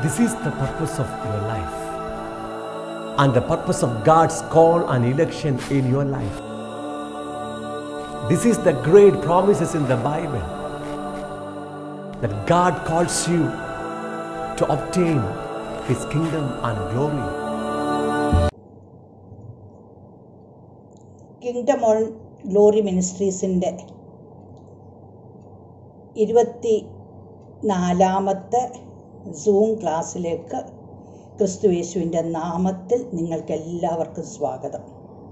This is the purpose of your life and the purpose of God's call and election in your life. This is the great promises in the Bible that God calls you to obtain His kingdom and glory. Kingdom and glory മിനിസ്ട്രീസിൻ്റെ ഇരുപത്തി നാലാമത്തെ zoom ക്ലാസ്സിലേക്ക് ക്രിസ്തുയേശുവിൻ്റെ നാമത്തിൽ നിങ്ങൾക്ക് എല്ലാവർക്കും സ്വാഗതം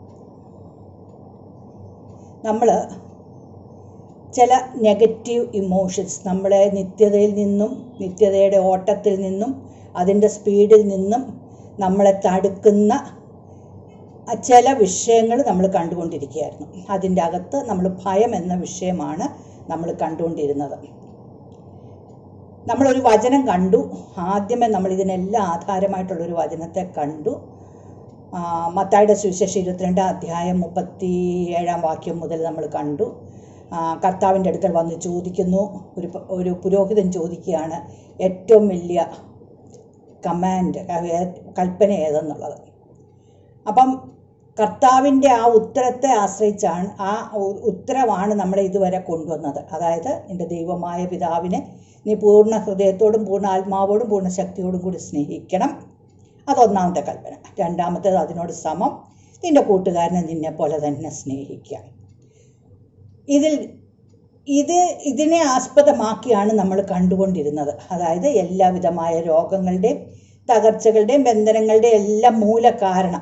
നമ്മൾ ചില നെഗറ്റീവ് ഇമോഷൻസ് നമ്മളെ നിത്യതയിൽ നിന്നും നിത്യതയുടെ ഓട്ടത്തിൽ നിന്നും അതിൻ്റെ സ്പീഡിൽ നിന്നും നമ്മളെ തടുക്കുന്ന ആ ചില വിഷയങ്ങൾ നമ്മൾ കണ്ടുകൊണ്ടിരിക്കുകയായിരുന്നു അതിൻ്റെ അകത്ത് നമ്മൾ ഭയം എന്ന വിഷയമാണ് നമ്മൾ കണ്ടുകൊണ്ടിരുന്നത് നമ്മളൊരു വചനം കണ്ടു ആദ്യമേ നമ്മൾ ഇതിനെല്ലാം ആധാരമായിട്ടുള്ളൊരു വചനത്തെ കണ്ടു ആ, മത്തായിയുടെ സുവിശേഷം ഇരുപത്തിരണ്ടാം അധ്യായം മുപ്പത്തി ഏഴാം വാക്യം മുതൽ നമ്മൾ കണ്ടു ആ, കർത്താവിൻ്റെ അടുക്കൽ വന്ന് ചോദിക്കുന്നു ഒരു പ- ഒരു പുരോഹിതൻ ചോദിക്കുകയാണ് ഏറ്റവും വലിയ കമാൻഡ് കൽപ്പന ഏതെന്നുള്ളത് അപ്പം കർത്താവിൻ്റെ ആ ഉത്തരത്തെ ആശ്രയിച്ചാണ് ആ ഉ- ഉത്തരവാണ് നമ്മളെ ഇതുവരെ കൊണ്ടുവന്നത് അതായത് എൻ്റെ ദൈവമായ പിതാവിനെ നീ പൂർണ്ണ ഹൃദയത്തോടും പൂർണ്ണ ആത്മാവോടും പൂർണ്ണ ശക്തിയോടും കൂടി സ്നേഹിക്കണം അതൊന്നാമത്തെ കൽപ്പന രണ്ടാമത്തേത് അതിനോട് സമം നിൻ്റെ കൂട്ടുകാരനെ നിന്നെ പോലെ തന്നെ സ്നേഹിക്കുക ഇതിൽ ഇത് ഇതിനെ ആസ്പദമാക്കിയാണ് നമ്മൾ കണ്ടുകൊണ്ടിരുന്നത് അതായത് എല്ലാവിധമായ രോഗങ്ങളുടെയും തകർച്ചകളുടെയും ബന്ധനങ്ങളുടെയും എല്ലാം മൂലകാരണം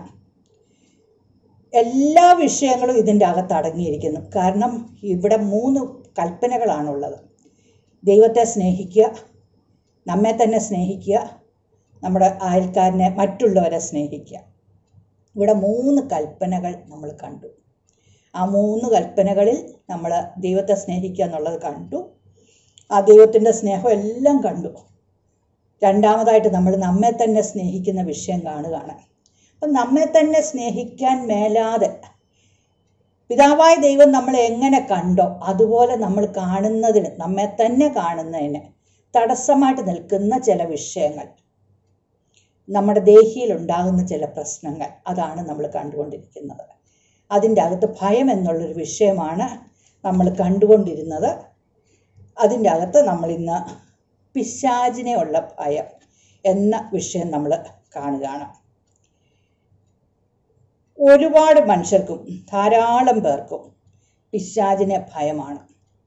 എല്ലാ വിഷയങ്ങളും ഇതിൻ്റെ അകത്ത് അടങ്ങിയിരിക്കുന്നു കാരണം ഇവിടെ മൂന്ന് കൽപ്പനകളാണുള്ളത് ദൈവത്തെ സ്നേഹിക്കുക നമ്മെ തന്നെ സ്നേഹിക്കുക നമ്മുടെ അയൽക്കാരനെ മറ്റുള്ളവരെ സ്നേഹിക്കുക ഇവിടെ മൂന്ന് കൽപ്പനകൾ നമ്മൾ കണ്ടു ആ മൂന്ന് കൽപ്പനകളിൽ നമ്മൾ ദൈവത്തെ സ്നേഹിക്കുക എന്നുള്ളത് കണ്ടു ആ ദൈവത്തിൻ്റെ സ്നേഹം എല്ലാം കണ്ടു രണ്ടാമതായിട്ട് നമ്മൾ നമ്മെ തന്നെ സ്നേഹിക്കുന്ന വിഷയം കാണുകയാണ് അപ്പം നമ്മെ തന്നെ സ്നേഹിക്കാൻ മേലാതെ പിതാവായ ദൈവം നമ്മളെ എങ്ങനെ കണ്ടോ അതുപോലെ നമ്മൾ കാണുന്നതിന് നമ്മെ തന്നെ കാണുന്നതിന് തടസ്സമായിട്ട് നിൽക്കുന്ന ചില വിഷയങ്ങൾ നമ്മുടെ ദേഹിയിൽ ഉണ്ടാകുന്ന ചില പ്രശ്നങ്ങൾ അതാണ് നമ്മൾ കണ്ടുകൊണ്ടിരിക്കുന്നത് അതിൻ്റെ അകത്ത് ഭയം എന്നുള്ളൊരു വിഷയമാണ് നമ്മൾ കണ്ടുകൊണ്ടിരുന്നത് അതിൻ്റെ അകത്ത് നമ്മൾ ഇന്ന് പിശാചിനെ ഉള്ള ഭയം എന്ന വിഷയം നമ്മൾ കാണുകയാണ് ഒരുപാട് മനുഷ്യർക്കും ധാരാളം പേർക്കും പിശാചിനെ ഭയമാണ്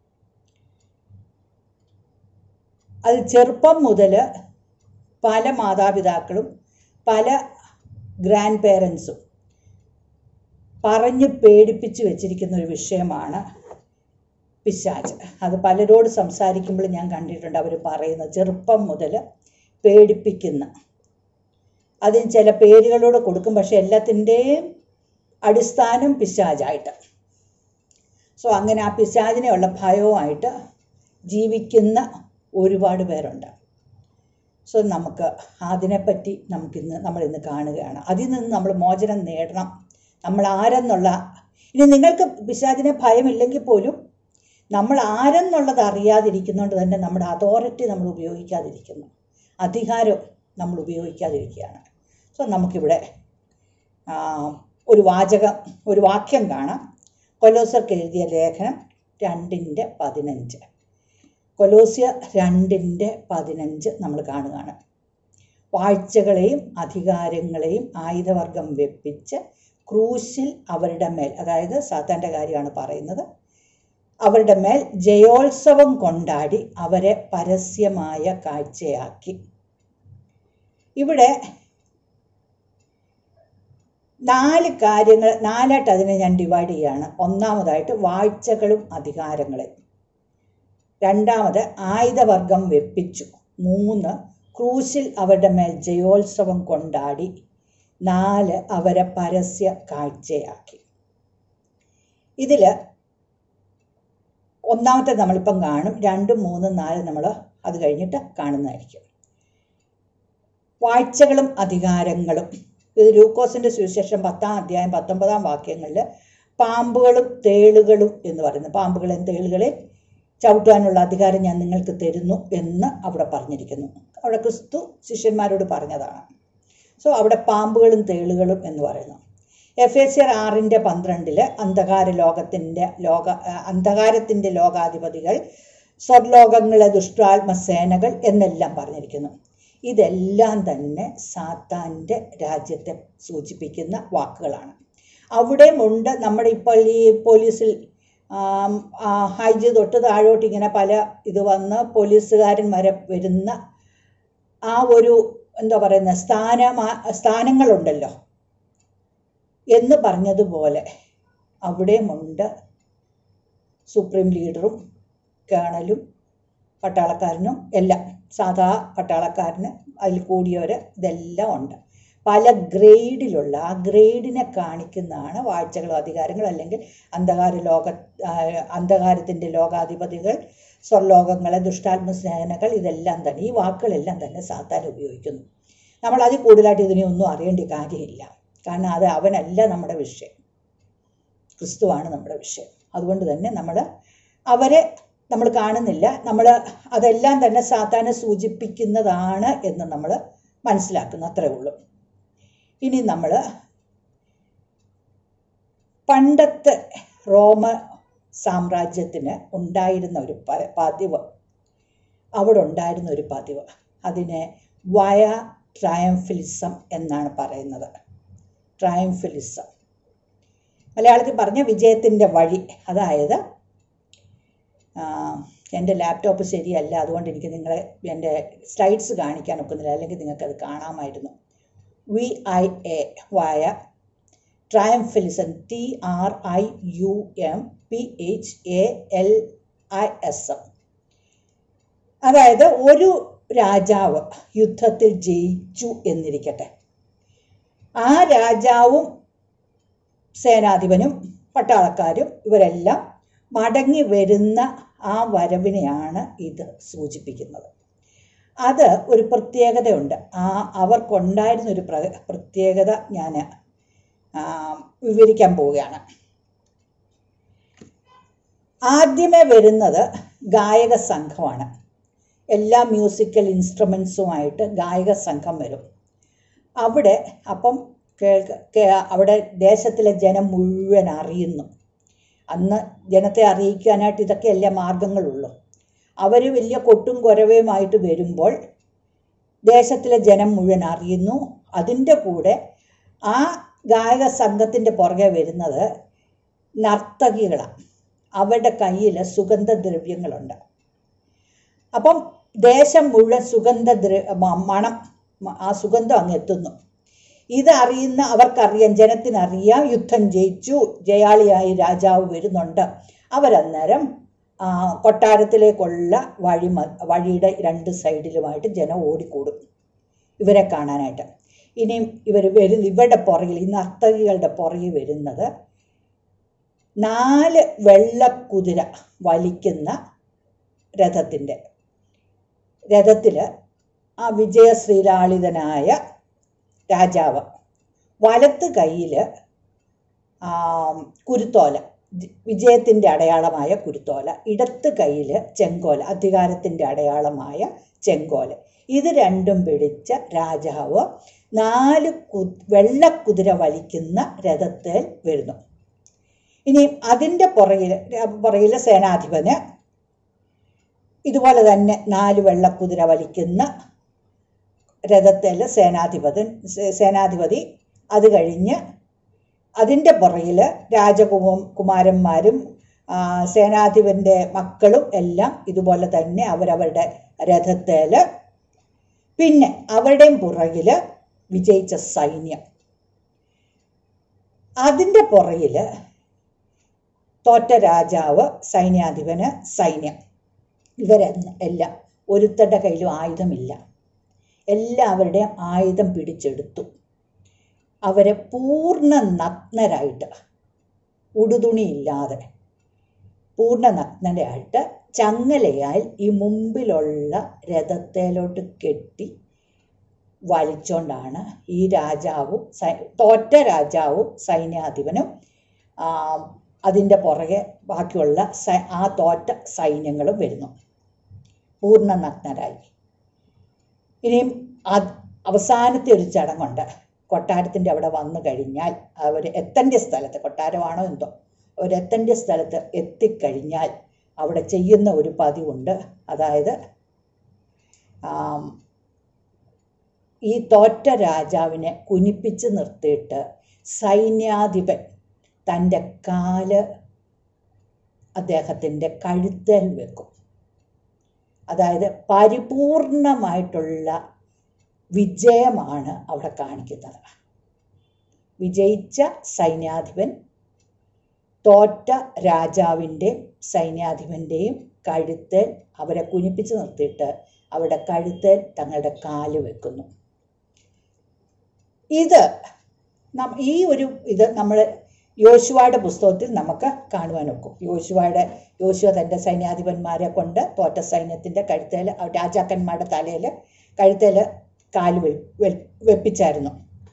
അത് ചെറുപ്പം മുതൽ പല മാതാപിതാക്കളും പല ഗ്രാൻഡ് പേരൻസും പറഞ്ഞ് പേടിപ്പിച്ച് വെച്ചിരിക്കുന്ന ഒരു വിഷയമാണ് പിശാച് അത് പലരോട് സംസാരിക്കുമ്പോൾ ഞാൻ കണ്ടിട്ടുണ്ട് അവർ പറയുന്നത് ചെറുപ്പം മുതൽ പേടിപ്പിക്കുന്ന അതിന് ചില പേരുകളോട് കൊടുക്കും പക്ഷെ എല്ലാത്തിൻ്റെയും അടിസ്ഥാനം പിശാചായിട്ട് സോ അങ്ങനെ ആ പിശാചിനെയുള്ള ഭയവുമായിട്ട് ജീവിക്കുന്ന ഒരുപാട് പേരുണ്ട് സോ നമുക്ക് അതിനെപ്പറ്റി നമുക്കിന്ന് നമ്മളിന്ന് കാണുകയാണ് അതിൽ നിന്ന് നമ്മൾ മോചനം നേടണം നമ്മൾ ആരെന്നുള്ള ഇനി നിങ്ങൾക്ക് പിശാചിനെ ഭയമില്ലെങ്കിൽ പോലും നമ്മൾ ആരെന്നുള്ളത് അറിയാതിരിക്കുന്നതുകൊണ്ട് തന്നെ നമ്മുടെ അതോറിറ്റി നമ്മൾ ഉപയോഗിക്കാതിരിക്കുന്നു അധികാരം നമ്മൾ ഉപയോഗിക്കാതിരിക്കുകയാണ് സോ നമുക്കിവിടെ ആ, ഒരു വാചകം ഒരു വാക്യം കാണാം കൊലോസർക്ക് എഴുതിയ ലേഖനം രണ്ടിൻ്റെ പതിനഞ്ച് കൊലോസ്യ രണ്ടിൻ്റെ പതിനഞ്ച് നമ്മൾ കാണുകയാണ് വാഴ്ചകളെയും അധികാരങ്ങളെയും ആയുധവർഗം വെപ്പിച്ച് ക്രൂശിൽ അവരുടെ മേൽ അതായത് സാത്താൻ്റെ കാര്യമാണ് പറയുന്നത് അവരുടെ മേൽ ജയോത്സവം കൊണ്ടാടി അവരെ പരസ്യമായ കാഴ്ചയാക്കി ഇവിടെ നാല് കാര്യങ്ങൾ നാലായിട്ട് അതിനെ ഞാൻ ഡിവൈഡ് ചെയ്യാണ് ഒന്നാമതായിട്ട് വാഴ്ചകളും അധികാരങ്ങളെയും രണ്ടാമത് ആയുധവർഗം വെപ്പിച്ചു മൂന്ന് ക്രൂശിൽ അവരുടെ മേൽ ജയോത്സവം കൊണ്ടാടി നാല് അവരെ പരസ്യ കാഴ്ചയാക്കി ഇതിൽ ഒന്നാമത്തെ നമ്മളിപ്പം കാണും രണ്ടും മൂന്നും നാലും നമ്മൾ അത് കഴിഞ്ഞിട്ട് കാണുന്നതായിരിക്കും വാഴ്ചകളും അധികാരങ്ങളും ഇത് ലൂക്കോസിന്റെ സുവിശേഷം പത്താം അധ്യായം പത്തൊമ്പതാം വാക്യങ്ങളിൽ പാമ്പുകളും തേളുകളും എന്ന് പറയുന്നു പാമ്പുകളെയും തേളുകളെയും ചവിട്ടുവാനുള്ള അധികാരം ഞാൻ നിങ്ങൾക്ക് തരുന്നു എന്ന് അവിടെ പറഞ്ഞിരിക്കുന്നു അവിടെ ക്രിസ്തു ശിഷ്യന്മാരോട് പറഞ്ഞതാണ് സോ അവിടെ പാമ്പുകളും തേളുകളും എന്ന് പറയുന്നു എഫ് എസ് ആർ ആറിൻ്റെ പന്ത്രണ്ടില് അന്ധകാര ലോകത്തിൻ്റെ ലോക ആ, അന്ധകാരത്തിൻ്റെ ലോകാധിപതികൾ സ്വർലോകങ്ങളെ ദുഷ്ടാത്മസേനകൾ എന്നെല്ലാം പറഞ്ഞിരിക്കുന്നു ഇതെല്ലാം തന്നെ സാത്താൻ്റെ രാജ്യത്തെ സൂചിപ്പിക്കുന്ന വാക്കുകളാണ് അവിടെയുമുണ്ട് നമ്മുടെ ഇപ്പോൾ ഈ പോലീസിൽ ആം, ആ, ഹൈജ് തൊട്ട് താഴോട്ട് ഇങ്ങനെ പല ഇത് വന്ന് പോലീസുകാരൻ വരെ വരുന്ന ആ ഒരു എന്താ പറയുന്ന സ്ഥാനമാ സ്ഥാനങ്ങളുണ്ടല്ലോ എന്ന് പറഞ്ഞതുപോലെ അവിടെയുമുണ്ട് സുപ്രീം ലീഡറും കേണലും പട്ടാളക്കാരനും എല്ലാം സാധാ പട്ടാളക്കാരന് അതിൽ കൂടിയവർ ഇതെല്ലാം ഉണ്ട് പല ഗ്രേഡിലുള്ള ആ ഗ്രേഡിനെ കാണിക്കുന്നതാണ് വാഴ്ചകളും അധികാരങ്ങളും അല്ലെങ്കിൽ അന്ധകാര ലോക ആ, അന്ധകാരത്തിൻ്റെ ലോകാധിപതികൾ സ്വർലോകങ്ങളെ ദുഷ്ടാത്മ സേനകൾ ഇതെല്ലാം തന്നെ ഈ വാക്കുകളെല്ലാം തന്നെ സാത്താൻ ഉപയോഗിക്കുന്നു നമ്മൾ അതിൽ കൂടുതലായിട്ട് ഇതിനെ ഒന്നും അറിയേണ്ട കാര്യമില്ല കാരണം അത് അവനല്ല നമ്മുടെ വിഷയം ക്രിസ്തുവാണ് നമ്മുടെ വിഷയം അതുകൊണ്ട് തന്നെ നമ്മൾ അവരെ നമ്മൾ കാണുന്നില്ല നമ്മൾ അതെല്ലാം തന്നെ സാത്താനെ സൂചിപ്പിക്കുന്നതാണ് എന്ന് നമ്മൾ മനസ്സിലാക്കുന്നു അത്രേ ഉള്ളൂ ഇനി നമ്മൾ പണ്ടത്തെ റോമ സാമ്രാജ്യത്തിന് ഉണ്ടായിരുന്ന ഒരു പ- പതിവ് അവിടെ ഉണ്ടായിരുന്ന ഒരു പതിവ് അതിനെ വയ ട്രയംഫിലിസം എന്നാണ് പറയുന്നത് ട്രയംഫിലിസം മലയാളത്തിൽ പറഞ്ഞ വിജയത്തിൻ്റെ വഴി അതായത് ആ, എൻ്റെ ലാപ്ടോപ്പ് ശരിയല്ല അതുകൊണ്ട് എനിക്ക് നിങ്ങളെ എൻ്റെ സ്ലൈഡ്സ് കാണിക്കാൻ ഒക്കുന്നില്ല അല്ലെങ്കിൽ നിങ്ങൾക്കത് കാണാമായിരുന്നു വി ഐ എ വായ triumphalism T R I U M P H A L I S M അതായത് ഒരു രാജാവ് യുദ്ധത്തിൽ ജയിച്ചു എന്നിരിക്കട്ടെ ആ രാജാവും സേനാധിപനും പട്ടാളക്കാരും ഇവരെല്ലാം മടങ്ങി വരുന്ന ആ വരവിനെയാണ് ഇത് സൂചിപ്പിക്കുന്നത് അത് ഒരു പ്രത്യേകതയുണ്ട് ആ അവർക്കുണ്ടായിരുന്ന ഒരു പ്ര പ്രത്യേകത ഞാൻ വിവരിക്കാൻ പോവുകയാണ് ആദ്യമേ വരുന്നത് ഗായക സംഘമാണ് എല്ലാ മ്യൂസിക്കൽ ഇൻസ്ട്രുമെൻസുമായിട്ട് ഗായക സംഘം വരും അവിടെ അപ്പം കേൾക്ക കേ- അവിടെ ദേശത്തിലെ ജനം മുഴുവൻ അറിയുന്നു അന്ന് ജനത്തെ അറിയിക്കാനായിട്ട് ഇതൊക്കെയല്ലേ മാർഗങ്ങളുള്ളൂ അവർ വലിയ കൊട്ടും കുരവയുമായിട്ട് വരുമ്പോൾ ദേശത്തിലെ ജനം മുഴുവൻ അറിയുന്നു അതിൻ്റെ കൂടെ ആ ഗായക സംഘത്തിൻ്റെ പുറകെ വരുന്നത് നർത്തകികളാണ് അവരുടെ കയ്യിൽ സുഗന്ധദ്രവ്യങ്ങളുണ്ട് അപ്പം ദേശം മുഴുവൻ സുഗന്ധ മണം മ- ആ സുഗന്ധം അങ്ങ് എത്തുന്നു ഇതറിയുന്ന അവർക്കറിയാം ജനത്തിനറിയാം യുദ്ധം ജയിച്ചു ജയാളിയായി രാജാവ് വരുന്നുണ്ട് അവരന്നേരം ആ, കൊട്ടാരത്തിലേക്കുള്ള വഴി മ- വഴിയുടെ രണ്ട് സൈഡിലുമായിട്ട് ജനം ഓടിക്കൂടും ഇവരെ കാണാനായിട്ട് ഇനിയും ഇവർ വരുന്ന ഇവരുടെ പുറകിൽ ഈ നർത്തകികളുടെ പുറകിൽ വരുന്നത് നാല് വെള്ളക്കുതിര വലിക്കുന്ന രഥത്തിൻ്റെ രഥത്തിൽ ആ വിജയശ്രീലാളിതനായ രാജാവ് വലത്ത് കയ്യിൽ കുരുത്തോല ജി- വിജയത്തിൻ്റെ അടയാളമായ കുരുത്തോല ഇടത്ത് കയ്യിൽ ചെങ്കോല അധികാരത്തിൻ്റെ അടയാളമായ ചെങ്കോല ഇത് രണ്ടും പിടിച്ച രാജാവ് നാല് കു വെള്ളക്കുതിര വലിക്കുന്ന രഥത്തിൽ വരുന്നു ഇനി അതിൻ്റെ പുറകിൽ പുറകിൽ സേനാധിപന് ഇതുപോലെ തന്നെ നാല് വെള്ളക്കുതിര വലിക്കുന്ന രഥത്തിൽ സേനാധിപതൻ സേ- സേനാധിപതി അത് കഴിഞ്ഞ് അതിൻ്റെ പുറകിൽ രാജകുമ കുമാരന്മാരും ആ, സേനാധിപൻ്റെ മക്കളും എല്ലാം ഇതുപോലെ തന്നെ അവരവരുടെ രഥത്തിൽ പിന്നെ അവരുടെയും പുറകിൽ വിജയിച്ച സൈന്യം അതിൻ്റെ പുറകിൽ തോറ്റ രാജാവ് സൈന്യാധിപന് സൈന്യം ഇവരെന്ന് എല്ലാം ഒരുത്തരുടെ കയ്യിലും ആയുധമില്ല എല്ലാവരുടെയും ആയുധം പിടിച്ചെടുത്തു അവരെ പൂർണ്ണ നഗ്നരായിട്ട് ഉടുതുണിയില്ലാതെ പൂർണ്ണ നഗ്നരായിട്ട് ചങ്ങലയാൽ ഈ മുമ്പിലുള്ള രഥത്തേലോട്ട് കെട്ടി വലിച്ചോണ്ടാണ് ഈ രാജാവും സൈ തോറ്റ രാജാവും സൈന്യാധിപനും ആ, അതിൻ്റെ പുറകെ ബാക്കിയുള്ള സൈ- ആ തോറ്റ സൈന്യങ്ങളും വരുന്നു പൂർണ്ണ നഗ്നരായി ഇനിയും അത് അവസാനത്തെ ഒരു ചടങ്ങുണ്ട് കൊട്ടാരത്തിൻ്റെ അവിടെ വന്നു കഴിഞ്ഞാൽ അവർ എത്തേണ്ട സ്ഥലത്ത് കൊട്ടാരമാണോ എന്തോ അവരെത്തേണ്ട സ്ഥലത്ത് എത്തിക്കഴിഞ്ഞാൽ അവിടെ ചെയ്യുന്ന ഒരു പതിവുണ്ട് അതായത് ആം, ഈ തോറ്റ രാജാവിനെ കുനിപ്പിച്ച് നിർത്തിയിട്ട് സൈന്യാധിപൻ തൻ്റെ കാല് അദ്ദേഹത്തിൻ്റെ കഴുത്തേൽ വെക്കും അതായത് പരിപൂർണമായിട്ടുള്ള വിജയമാണ് അവിടെ കാണിക്കുന്നത് വിജയിച്ച സൈന്യാധിപൻ തോറ്റ രാജാവിൻ്റെ സൈന്യാധിപൻ്റെയും കഴുത്തേൽ അവരെ കുനിപ്പിച്ച് നിർത്തിയിട്ട് അവിടെ കഴുത്തേൽ തങ്ങളുടെ കാല് വെക്കുന്നു ഇത് നം ഈ ഒരു ഇത് നമ്മൾ യോശുവയുടെ പുസ്തകത്തിൽ നമുക്ക് കാണുവാൻ ഒക്കും യോശുവയുടെ യോശുവ തൻ്റെ സൈന്യാധിപന്മാരെ കൊണ്ട് തോറ്റ സൈന്യത്തിൻ്റെ കഴുത്തേൽ രാജാക്കന്മാരുടെ തലയിൽ കഴുത്തേൽ കാല് വെ വെ- വെപ്പിച്ചായിരുന്നു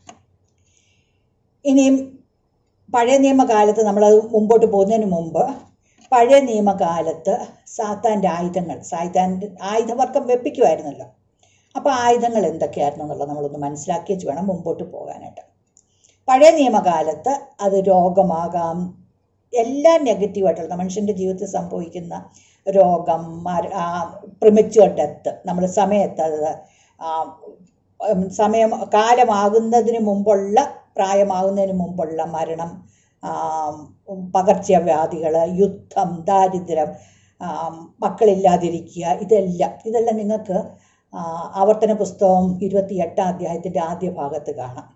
ഇനിയും പഴയ നിയമകാലത്ത് നമ്മളത് മുമ്പോട്ട് പോകുന്നതിന് മുമ്പ് പഴയ നിയമകാലത്ത് സാത്താൻ്റെ ആയുധങ്ങൾ സാത്താൻ്റെ ആയുധവർക്കം വെപ്പിക്കുമായിരുന്നല്ലോ അപ്പോൾ ആയുധങ്ങൾ എന്തൊക്കെയായിരുന്നു എന്നുള്ളത് നമ്മളൊന്ന് മനസ്സിലാക്കിയേച്ച് വേണം മുമ്പോട്ട് പോകാനായിട്ട് പഴയ നിയമകാലത്ത് അത് രോഗമാകാം എല്ലാം നെഗറ്റീവായിട്ടുള്ള മനുഷ്യൻ്റെ ജീവിതത്തിൽ സംഭവിക്കുന്ന രോഗം മര പ്രിമച്വർ ഡെത്ത് നമ്മൾ സമയത്ത് അത് ആ, ഉം, സമയം കാലമാകുന്നതിന് മുമ്പുള്ള പ്രായമാകുന്നതിന് മുമ്പുള്ള മരണം ആ, ഉം, പകർച്ചവ്യാധികൾ യുദ്ധം ദാരിദ്ര്യം ആ, മക്കളില്ലാതിരിക്കുക ഇതെല്ലാം ഇതെല്ലാം നിങ്ങൾക്ക് ആ, ആവർത്തന പുസ്തകം ഇരുപത്തിയെട്ടാം അധ്യായത്തിൻ്റെ ആദ്യ ഭാഗത്ത് കാണാം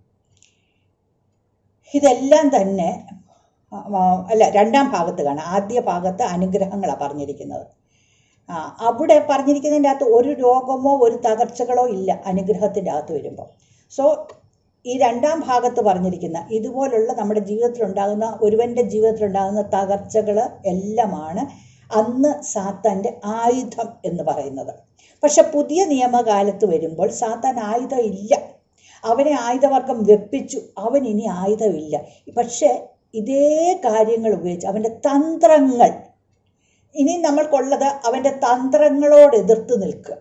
ഇതെല്ലാം തന്നെ ആ, ആ, അല്ല രണ്ടാം ഭാഗത്ത് കാണാം ആദ്യ ഭാഗത്ത് അനുഗ്രഹങ്ങളാണ് പറഞ്ഞിരിക്കുന്നത് ആ, അവിടെ പറഞ്ഞിരിക്കുന്നതിൻ്റെ അകത്ത് ഒരു രോഗമോ ഒരു തകർച്ചകളോ ഇല്ല അനുഗ്രഹത്തിൻ്റെ അകത്ത് വരുമ്പോൾ സോ ഈ രണ്ടാം ഭാഗത്ത് പറഞ്ഞിരിക്കുന്ന ഇതുപോലുള്ള നമ്മുടെ ജീവിതത്തിലുണ്ടാകുന്ന ഒരുവൻ്റെ ജീവിതത്തിലുണ്ടാകുന്ന തകർച്ചകൾ എല്ലാമാണ് അന്ന് സാത്താൻ്റെ ആയുധം എന്ന് പറയുന്നത് പക്ഷെ പുതിയ നിയമകാലത്ത് വരുമ്പോൾ സാത്താൻ ആയുധം ഇല്ല അവനെ ആയുധവർഗം വെപ്പിച്ചു അവൻ ഇനി ആയുധമില്ല പക്ഷേ ഇതേ കാര്യങ്ങൾ ഉപയോഗിച്ച് അവൻ്റെ തന്ത്രങ്ങൾ ഇനി നമ്മൾക്കുള്ളത് അവൻ്റെ തന്ത്രങ്ങളോട് എതിർത്ത് നിൽക്കുക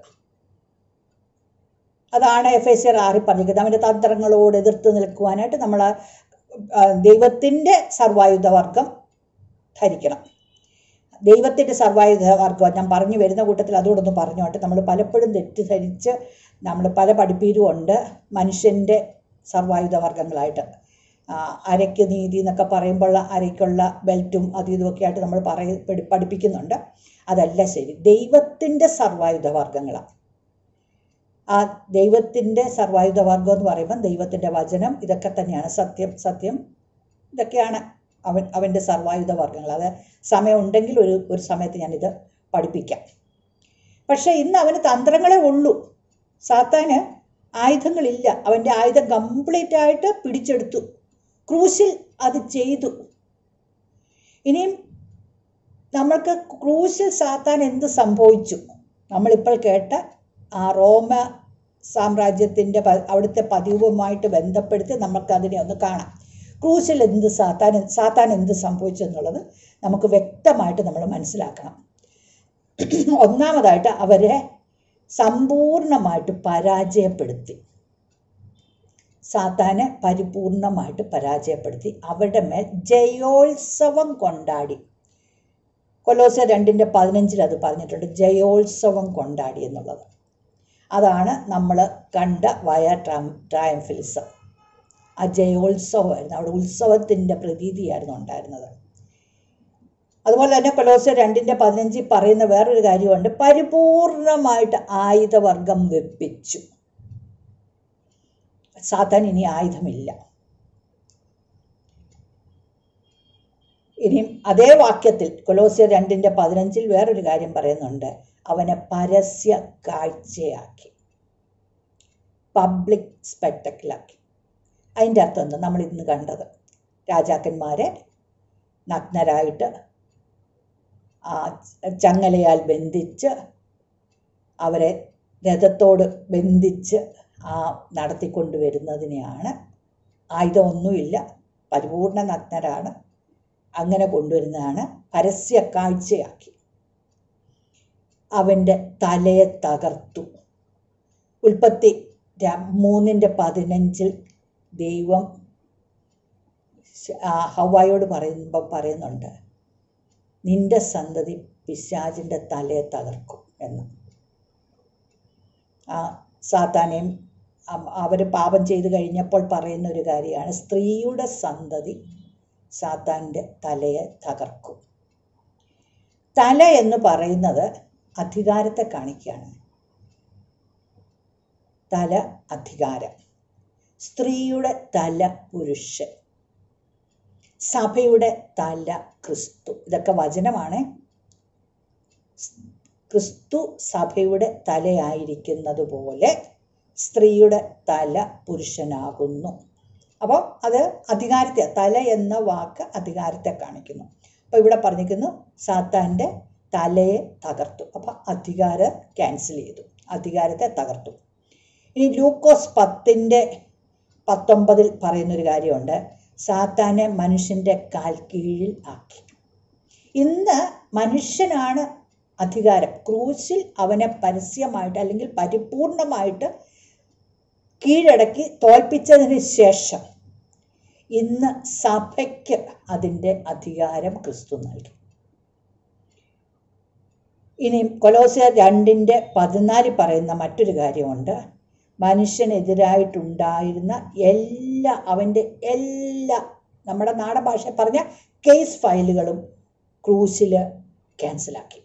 അതാണ് എഫ് എസ് ആർ ആറിൽ പറഞ്ഞിരിക്കുന്നത് അവൻ്റെ തന്ത്രങ്ങളോട് എതിർത്ത് നിൽക്കുവാനായിട്ട് നമ്മൾ ദൈവത്തിൻ്റെ സർവായുധവർഗം ധരിക്കണം ദൈവത്തിൻ്റെ സർവായുധവർഗം ഞാൻ പറഞ്ഞു വരുന്ന കൂട്ടത്തിൽ അതുകൊണ്ടൊന്ന് പറഞ്ഞോട്ടെ നമ്മൾ പലപ്പോഴും തെറ്റിദ്ധരിച്ച് നമ്മൾ പല പഠിപ്പീരും ഉണ്ട് മനുഷ്യൻ്റെ സർവായുധവർഗങ്ങളായിട്ട് ആ, അരയ്ക്ക് നീതി എന്നൊക്കെ പറയുമ്പോൾ അരയ്ക്കുള്ള ബെൽറ്റും അതും ഇതുമൊക്കെ ആയിട്ട് നമ്മൾ പറയ പഠി- പഠിപ്പിക്കുന്നുണ്ട് അതല്ല ശരി ദൈവത്തിൻ്റെ സർവായുധവർഗങ്ങളാണ് ആ ദൈവത്തിൻ്റെ സർവായുധവർഗം എന്ന് പറയുമ്പോൾ ദൈവത്തിൻ്റെ വചനം ഇതൊക്കെ തന്നെയാണ് സത്യം സത്യം ഇതൊക്കെയാണ് അവൻ അവൻ്റെ സർവായുധ വർഗ്ഗങ്ങൾ അത് സമയമുണ്ടെങ്കിൽ ഒരു ഒരു സമയത്ത് ഞാനിത് പഠിപ്പിക്കാം പക്ഷേ ഇന്ന് അവന് തന്ത്രങ്ങളെ ഉള്ളൂ സാത്താന് ആയുധങ്ങളില്ല അവൻ്റെ ആയുധം കംപ്ലീറ്റ് ആയിട്ട് പിടിച്ചെടുത്തു ക്രൂശിൽ അത് ചെയ്തു ഇനിയും നമ്മൾക്ക് ക്രൂശിൽ സാത്താൻ എന്ത് സംഭവിച്ചു നമ്മളിപ്പോൾ കേട്ട ആ റോമ സാമ്രാജ്യത്തിൻ്റെ പ- അവിടുത്തെ പതിവുമായിട്ട് ബന്ധപ്പെടുത്തി നമുക്ക് അതിനെ ഒന്ന് കാണാം ക്രൂശിൽ എന്ത് സാത്താൻ സാത്താൻ എന്ത് സംഭവിച്ചു എന്നുള്ളത് നമുക്ക് വ്യക്തമായിട്ട് നമ്മൾ മനസ്സിലാക്കണം ഒന്നാമതായിട്ട് അവരെ സമ്പൂർണമായിട്ട് പരാജയപ്പെടുത്തി സാത്താനെ പരിപൂർണമായിട്ട് പരാജയപ്പെടുത്തി അവരുടെ മേൽ ജയോത്സവം കൊണ്ടാടി കൊലോസ രണ്ടിൻ്റെ പതിനഞ്ചിൽ അത് പറഞ്ഞിട്ടുണ്ട് ജയോത്സവം കൊണ്ടാടി എന്നുള്ളത് അതാണ് നമ്മൾ കണ്ട വയ ട്രാം ട്രയംഫിലിസം ആ ജയോത്സവമായിരുന്നു അവിടെ ഉത്സവത്തിൻ്റെ പ്രതീതിയായിരുന്നു ഉണ്ടായിരുന്നത് അതുപോലെ തന്നെ കൊലോസ രണ്ടിൻ്റെ പതിനഞ്ചിൽ പറയുന്ന വേറൊരു കാര്യമുണ്ട് പരിപൂർണമായിട്ട് ആയുധവർഗം വെപ്പിച്ചു സാത്താൻ ഇനി ആയുധമില്ല ഇനിയും അതേ വാക്യത്തിൽ കൊലോസ്യ രണ്ടിൻ്റെ പതിനഞ്ചിൽ വേറൊരു കാര്യം പറയുന്നുണ്ട് അവനെ പരസ്യ കാഴ്ചയാക്കി പബ്ലിക് സ്പെക്ടക്കിളാക്കി അതിൻ്റെ അർത്ഥം എന്താ നമ്മൾ ഇന്ന് കണ്ടത് രാജാക്കന്മാരെ നഗ്നരായിട്ട് ആ ചങ്ങലയാൽ ബന്ധിച്ച് അവരെ രഥത്തോട് ബന്ധിച്ച് ആ നടത്തിക്കൊണ്ടുവരുന്നതിനെയാണ് ആയുധമൊന്നുമില്ല പരിപൂർണ നഗ്നരാണ് അങ്ങനെ കൊണ്ടുവരുന്നതാണ് പരസ്യ കാഴ്ചയാക്കി അവൻ്റെ തലയെ തകർത്തു ഉൽപ്പത്തി ര- മൂന്നിൻ്റെ പതിനഞ്ചിൽ ദൈവം ശ- ആ ഹവ്വായോട് പറയുമ്പോൾ പറയുന്നുണ്ട് നിന്റെ സന്തതി പിശാചിൻ്റെ തലയെ തകർക്കും എന്ന് ആ സാത്താനെയും അവർ പാപം ചെയ്തു കഴിഞ്ഞപ്പോൾ പറയുന്ന ഒരു കാര്യമാണ് സ്ത്രീയുടെ സന്തതി സാത്താൻ്റെ തലയെ തകർക്കും തല എന്ന് പറയുന്നത് അധികാരത്തെ കാണിക്കുകയാണ് തല അധികാരം സ്ത്രീയുടെ തല പുരുഷൻ സഭയുടെ തല ക്രിസ്തു ഇതൊക്കെ വചനമാണ് ക്രിസ്തു സഭയുടെ തലയായിരിക്കുന്നത് പോലെ സ്ത്രീയുടെ തല പുരുഷനാകുന്നു അപ്പോൾ അത് അധികാരത്തെ തല എന്ന വാക്ക് അധികാരത്തെ കാണിക്കുന്നു അപ്പോൾ ഇവിടെ പറഞ്ഞിരിക്കുന്നു സാത്താൻ്റെ തലയെ തകർത്തു അപ്പോൾ അധികാരം ക്യാൻസൽ ചെയ്തു അധികാരത്തെ തകർത്തു ഇനി ലൂക്കോസ് പത്തിൻ്റെ പത്തൊമ്പതിൽ പറയുന്നൊരു കാര്യമുണ്ട് സാത്താനെ മനുഷ്യൻ്റെ കാൽ കീഴിൽ ആക്കി ഇന്ന് മനുഷ്യനാണ് അധികാരം ക്രൂശിൽ അവനെ പരസ്യമായിട്ട് അല്ലെങ്കിൽ പരിപൂർണമായിട്ട് കീഴടക്കി തോൽപ്പിച്ചതിന് ശേഷം ഇന്ന് സഭയ്ക്ക് അതിൻ്റെ അധികാരം ക്രിസ്തു നൽകി ഇനി കൊലോസിയർ രണ്ടിൻ്റെ പതിനാല് പറയുന്ന മറ്റൊരു കാര്യമുണ്ട് മനുഷ്യനെതിരായിട്ടുണ്ടായിരുന്ന എല്ലാ അവൻ്റെ എല്ലാ നമ്മുടെ നാടൻ ഭാഷ പറഞ്ഞ കേസ് ഫയലുകളും ക്രൂസിൽ ക്യാൻസലാക്കി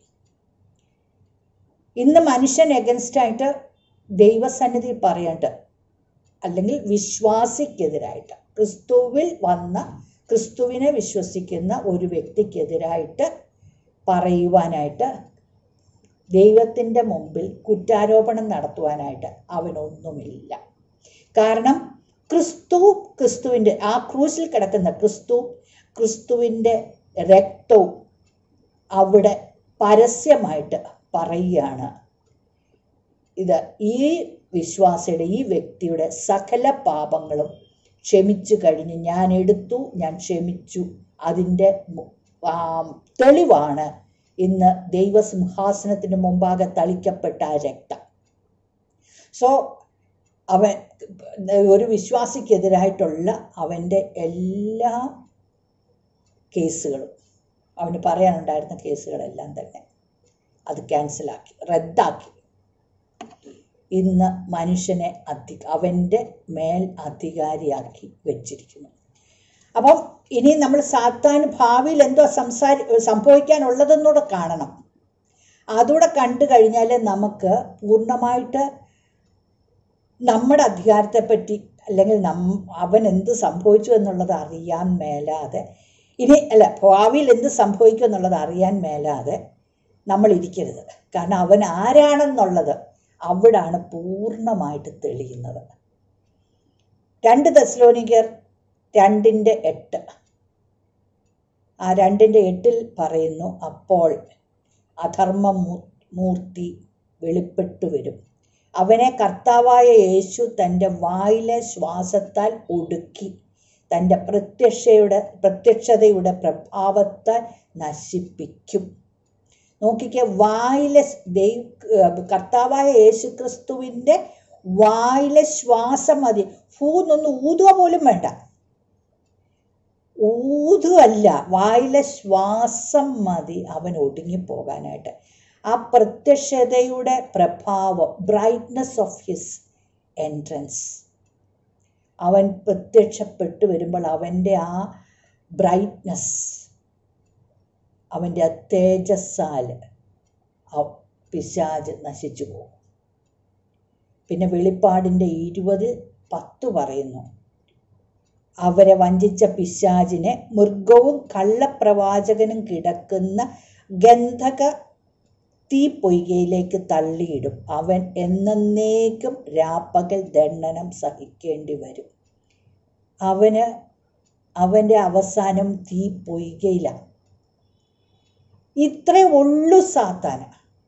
ഇന്ന് മനുഷ്യൻ എഗൻസ്റ്റായിട്ട് ദൈവസന്നിധി പറയേണ്ട അല്ലെങ്കിൽ വിശ്വാസിക്കെതിരായിട്ട് ക്രിസ്തുവിൽ വന്ന ക്രിസ്തുവിനെ വിശ്വസിക്കുന്ന ഒരു വ്യക്തിക്കെതിരായിട്ട് പറയുവാനായിട്ട് ദൈവത്തിൻ്റെ മുമ്പിൽ കുറ്റാരോപണം നടത്തുവാനായിട്ട് അവനൊന്നുമില്ല കാരണം ക്രിസ്തു ക്രിസ്തുവിൻ്റെ ആ ക്രൂസിൽ കിടക്കുന്ന ക്രിസ്തു ക്രിസ്തുവിൻ്റെ രക്തവും അവിടെ പരസ്യമായിട്ട് പറയുകയാണ് ഇത് ഈ വിശ്വാസിയുടെ ഈ വ്യക്തിയുടെ സകല പാപങ്ങളും ക്ഷമിച്ചു കഴിഞ്ഞ് ഞാൻ എടുത്തു ഞാൻ ക്ഷമിച്ചു അതിൻ്റെ മു- ആ, തെളിവാണ് ഇന്ന് ദൈവസിംഹാസനത്തിന് മുമ്പാകെ തളിക്കപ്പെട്ട ആ രക്തം സോ അവൻ ഒരു വിശ്വാസിക്കെതിരായിട്ടുള്ള അവൻ്റെ എല്ലാ കേസുകളും അവന് പറയാനുണ്ടായിരുന്ന കേസുകളെല്ലാം തന്നെ അത് ക്യാൻസലാക്കി റദ്ദാക്കി ഇന്ന് മനുഷ്യനെ അധി അവൻ്റെ മേൽ അധികാരിയാക്കി വെച്ചിരിക്കുന്നു അപ്പം ഇനി നമ്മൾ സാത്താൻ ഭാവിയിൽ എന്തോ സംസാരി സംഭവിക്കാനുള്ളതെന്നൂടെ കാണണം അതുകൂടെ കണ്ടു കഴിഞ്ഞാൽ നമുക്ക് പൂർണ്ണമായിട്ട് നമ്മുടെ അധികാരത്തെപ്പറ്റി അല്ലെങ്കിൽ നം അവൻ എന്ത് സംഭവിച്ചു എന്നുള്ളത് അറിയാൻ മേലാതെ ഇനി അല്ല ഭാവിയിൽ എന്ത് സംഭവിക്കും എന്നുള്ളത് അറിയാൻ മേലാതെ നമ്മൾ ഇരിക്കരുത് കാരണം അവൻ ആരാണെന്നുള്ളത് അവിടാണ് പൂർണ്ണമായിട്ട് തെളിയുന്നത് രണ്ട് തെസ്ലോനിക്കർ രണ്ടിൻ്റെ എട്ട് ആ രണ്ടിൻ്റെ എട്ടിൽ പറയുന്നു അപ്പോൾ അധർമ്മ മൂർത്തി വെളിപ്പെട്ടു വരും അവനെ കർത്താവായ യേശു തൻ്റെ വായിലെ ശ്വാസത്താൽ ഒടുക്കി തൻ്റെ പ്രത്യക്ഷയുടെ പ്രത്യക്ഷതയുടെ പ്രഭാവത്താൽ നശിപ്പിക്കും നോക്കിക്കേ വായിലെ ദൈവ കർത്താവായ യേശു ക്രിസ്തുവിൻ്റെ വായിലെ ശ്വാസം മതി ഫൂന്നൊന്ന് ഊതുക പോലും വേണ്ട ഊതുകല്ല വായിലെ ശ്വാസം മതി അവൻ ഒടുങ്ങിപ്പോകാനായിട്ട് ആ പ്രത്യക്ഷതയുടെ പ്രഭാവം ബ്രൈറ്റ്നസ് ഓഫ് ഹിസ് എൻട്രൻസ് അവൻ പ്രത്യക്ഷപ്പെട്ടു വരുമ്പോൾ അവൻ്റെ ആ ബ്രൈറ്റ്നസ് അവൻ്റെ ആ തേജസ്സാൽ ആ പിശാജ് നശിച്ചു പോകും പിന്നെ വെളിപ്പാടിൻ്റെ ഇരുപത് പത്ത് പറയുന്നു അവരെ വഞ്ചിച്ച പിശാജിനെ മൃഗവും കള്ളപ്രവാചകനും കിടക്കുന്ന ഗന്ധക തീ പൊയ്കയിലേക്ക് തള്ളിയിടും അവൻ എന്നേക്കും രാപ്പകൽ ദണ്ഡനം സഹിക്കേണ്ടി വരും അവന് അവൻ്റെ അവസാനം തീ പൊയ്കയിലാണ് ഇത്രേ ഉള്ളു സാത്താന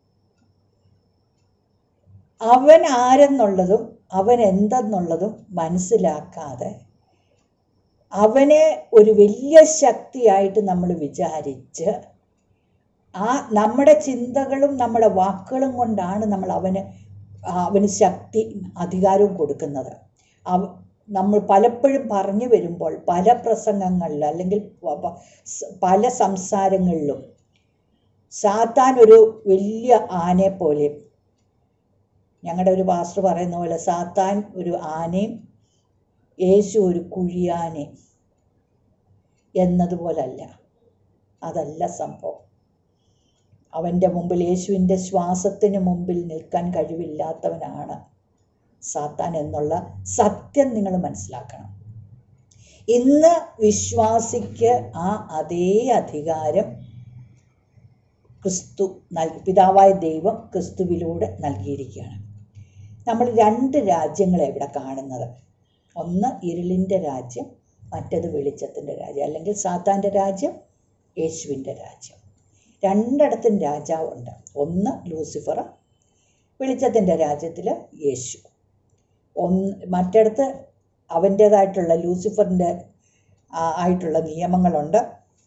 അവൻ ആരെന്നുള്ളതും അവൻ എന്തെന്നുള്ളതും മനസ്സിലാക്കാതെ അവനെ ഒരു വലിയ ശക്തിയായിട്ട് നമ്മൾ വിചാരിച്ച് ആ നമ്മുടെ ചിന്തകളും നമ്മുടെ വാക്കുകളും കൊണ്ടാണ് നമ്മൾ അവന് അവന് ശക്തി അധികാരവും കൊടുക്കുന്നത് അവ നമ്മൾ പലപ്പോഴും പറഞ്ഞു വരുമ്പോൾ പല പ്രസംഗങ്ങളിൽ അല്ലെങ്കിൽ പ- പ- സ് പല സംസാരങ്ങളിലും സാത്താൻ ഒരു വലിയ ആനയെ പോലെ ഞങ്ങളുടെ ഒരു പാസ്റ്റർ പറയുന്ന പോലെ സാത്താൻ ഒരു ആനയും യേശു ഒരു കുഴിയാനയും എന്നതുപോലല്ല അതല്ല സംഭവം അവൻ്റെ മുമ്പിൽ യേശുവിൻ്റെ ശ്വാസത്തിന് മുമ്പിൽ നിൽക്കാൻ കഴിവില്ലാത്തവനാണ് സാത്താൻ എന്നുള്ള സത്യം നിങ്ങൾ മനസ്സിലാക്കണം ഇന്ന് വിശ്വാസിക്ക് ആ അതേ അധികാരം ക്രിസ്തു നൽകി പിതാവായ ദൈവം ക്രിസ്തുവിലൂടെ നൽകിയിരിക്കുകയാണ് നമ്മൾ രണ്ട് രാജ്യങ്ങളെ ഇവിടെ കാണുന്നത് ഒന്ന് ഇരുളിൻ്റെ രാജ്യം മറ്റത് വെളിച്ചത്തിൻ്റെ രാജ്യം അല്ലെങ്കിൽ സാത്താൻ്റെ രാജ്യം യേശുവിൻ്റെ രാജ്യം രണ്ടിടത്തും രാജാവുണ്ട് ഒന്ന് ലൂസിഫർ വെളിച്ചത്തിൻ്റെ രാജ്യത്തിൽ യേശു ഒന്ന് മറ്റിടത്ത് അവൻ്റേതായിട്ടുള്ള ലൂസിഫറിൻ്റെ ആ- ആയിട്ടുള്ള നിയമങ്ങളുണ്ട്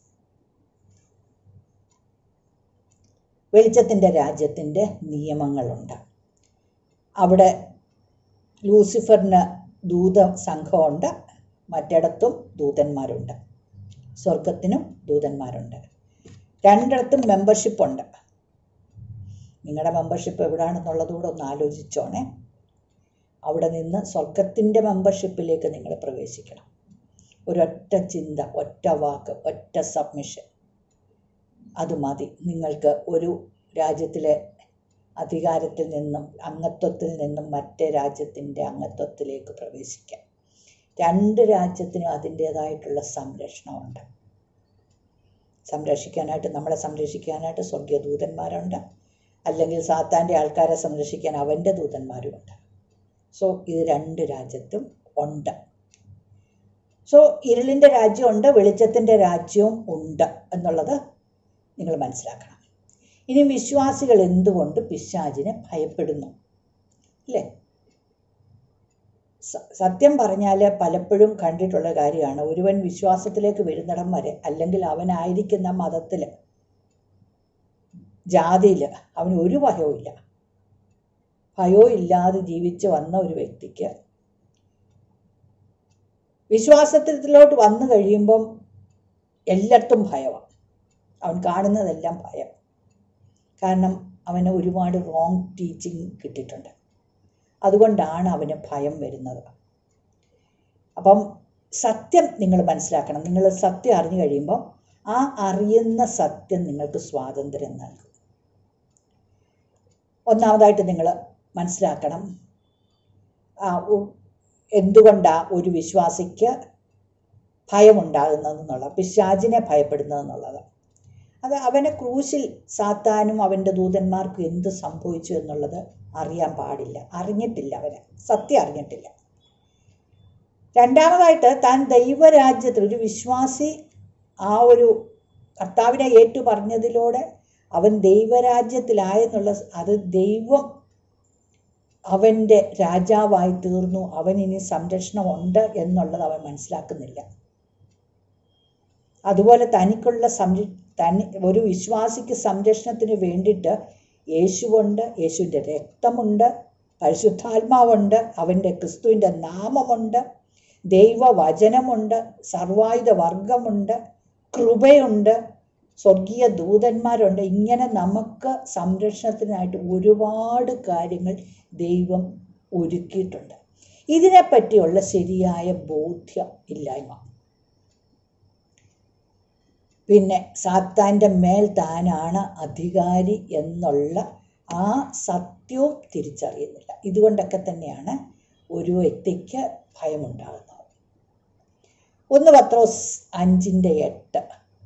വെളിച്ചത്തിൻ്റെ രാജ്യത്തിൻ്റെ നിയമങ്ങളുണ്ട് അവിടെ ലൂസിഫറിന് ദൂത സംഘമുണ്ട് മറ്റിടത്തും ദൂതന്മാരുണ്ട് സ്വർഗത്തിനും ദൂതന്മാരുണ്ട് രണ്ടിടത്തും മെമ്പർഷിപ്പ് ഉണ്ട് നിങ്ങളുടെ മെമ്പർഷിപ്പ് എവിടെയാണെന്നുള്ളത് കൂടെ ഒന്ന് ആലോചിച്ചോണേ അവിടെ നിന്ന് സ്വർഗത്തിൻ്റെ മെമ്പർഷിപ്പിലേക്ക് നിങ്ങൾ പ്രവേശിക്കണം ഒരൊറ്റ ചിന്ത ഒറ്റ വാക്ക് ഒറ്റ സബ്മിഷൻ അത് മതി നിങ്ങൾക്ക് ഒരു രാജ്യത്തിലെ അധികാരത്തിൽ നിന്നും അംഗത്വത്തിൽ നിന്നും മറ്റേ രാജ്യത്തിൻ്റെ അംഗത്വത്തിലേക്ക് പ്രവേശിക്കാം രണ്ട് രാജ്യത്തിനും അതിൻ്റേതായിട്ടുള്ള സംരക്ഷണമുണ്ട് സംരക്ഷിക്കാനായിട്ട് നമ്മളെ സംരക്ഷിക്കാനായിട്ട് സ്വർഗീയ ദൂതന്മാരുണ്ട് അല്ലെങ്കിൽ സാത്താൻ്റെ ആൾക്കാരെ സംരക്ഷിക്കാൻ അവൻ്റെ ദൂതന്മാരുമുണ്ട് സോ ഇത് രണ്ട് രാജ്യത്തും ഉണ്ട് സോ ഇരുളിൻ്റെ രാജ്യമുണ്ട് വെളിച്ചത്തിൻ്റെ രാജ്യവും ഉണ്ട് എന്നുള്ളത് നിങ്ങൾ മനസ്സിലാക്കണം ഇനി വിശ്വാസികൾ എന്തുകൊണ്ട് പിശാചിനെ ഭയപ്പെടുന്നു അല്ലേ സ- സത്യം പറഞ്ഞാൽ പലപ്പോഴും കണ്ടിട്ടുള്ള കാര്യമാണ് ഒരുവൻ വിശ്വാസത്തിലേക്ക് വരുന്നിടം വരെ അല്ലെങ്കിൽ അവനായിരിക്കുന്ന മതത്തിൽ ജാതിയിൽ അവന് ഒരു ഭയവും ഇല്ല ഭയവും ഇല്ലാതെ ജീവിച്ച് വന്ന ഒരു വ്യക്തിക്ക് വിശ്വാസത്തിലോട്ട് വന്നു കഴിയുമ്പം എല്ലായിടത്തും ഭയമാണ് അവൻ കാണുന്നതെല്ലാം ഭയം കാരണം അവന് ഒരുപാട് റോങ് ടീച്ചിങ് കിട്ടിയിട്ടുണ്ട് അതുകൊണ്ടാണ് അവന് ഭയം വരുന്നത് അപ്പം സത്യം നിങ്ങൾ മനസ്സിലാക്കണം നിങ്ങൾ സത്യം അറിഞ്ഞു കഴിയുമ്പോൾ ആ അറിയുന്ന സത്യം നിങ്ങൾക്ക് സ്വാതന്ത്ര്യം നൽകും ഒന്നാമതായിട്ട് നിങ്ങൾ മനസ്സിലാക്കണം ആ, ഉ- എന്തുകൊണ്ടാ ഒരു വിശ്വാസിക്ക് ഭയമുണ്ടാകുന്നതെന്നുള്ള പിശാചിനെ ഭയപ്പെടുന്നതെന്നുള്ളത് അത് അവനെ ക്രൂശിൽ സാത്താനും അവൻ്റെ ദൂതന്മാർക്കും എന്ത് സംഭവിച്ചു എന്നുള്ളത് അറിയാൻ പാടില്ല അറിഞ്ഞിട്ടില്ല അവന് സത്യം അറിഞ്ഞിട്ടില്ല രണ്ടാമതായിട്ട് താൻ ദൈവരാജ്യത്തിൽ ഒരു വിശ്വാസി ആ ഒരു കർത്താവിനെ ഏറ്റു പറഞ്ഞതിലൂടെ അവൻ ദൈവരാജ്യത്തിലായെന്നുള്ള അത് ദൈവം അവൻ്റെ രാജാവായി തീർന്നു അവനിനി സംരക്ഷണമുണ്ട് എന്നുള്ളത് അവൻ മനസ്സിലാക്കുന്നില്ല അതുപോലെ തനിക്കുള്ള സംര തനി ഒരു വിശ്വാസിക്ക് സംരക്ഷണത്തിന് വേണ്ടിയിട്ട് യേശുവുണ്ട് യേശുവിൻ്റെ രക്തമുണ്ട് പരിശുദ്ധാത്മാവുണ്ട് അവൻ്റെ ക്രിസ്തുവിൻ്റെ നാമമുണ്ട് ദൈവവചനമുണ്ട് സർവായുധ വർഗമുണ്ട് കൃപയുണ്ട് സ്വർഗീയ ദൂതന്മാരുണ്ട് ഇങ്ങനെ നമുക്ക് സംരക്ഷണത്തിനായിട്ട് ഒരുപാട് കാര്യങ്ങൾ ദൈവം ഒരുക്കിയിട്ടുണ്ട് ഇതിനെപ്പറ്റിയുള്ള ശരിയായ ബോധ്യം ഇല്ലായ്മ പിന്നെ സാത്താൻ്റെ മേൽ താനാണ് അധികാരി എന്നുള്ള ആ സത്യവും തിരിച്ചറിയുന്നില്ല ഇതുകൊണ്ടൊക്കെ തന്നെയാണ് ഒരു വ്യക്തിക്ക് ഭയമുണ്ടാകുന്നത് ഒന്ന് പത്രോസ് അഞ്ചിൻ്റെ എട്ട്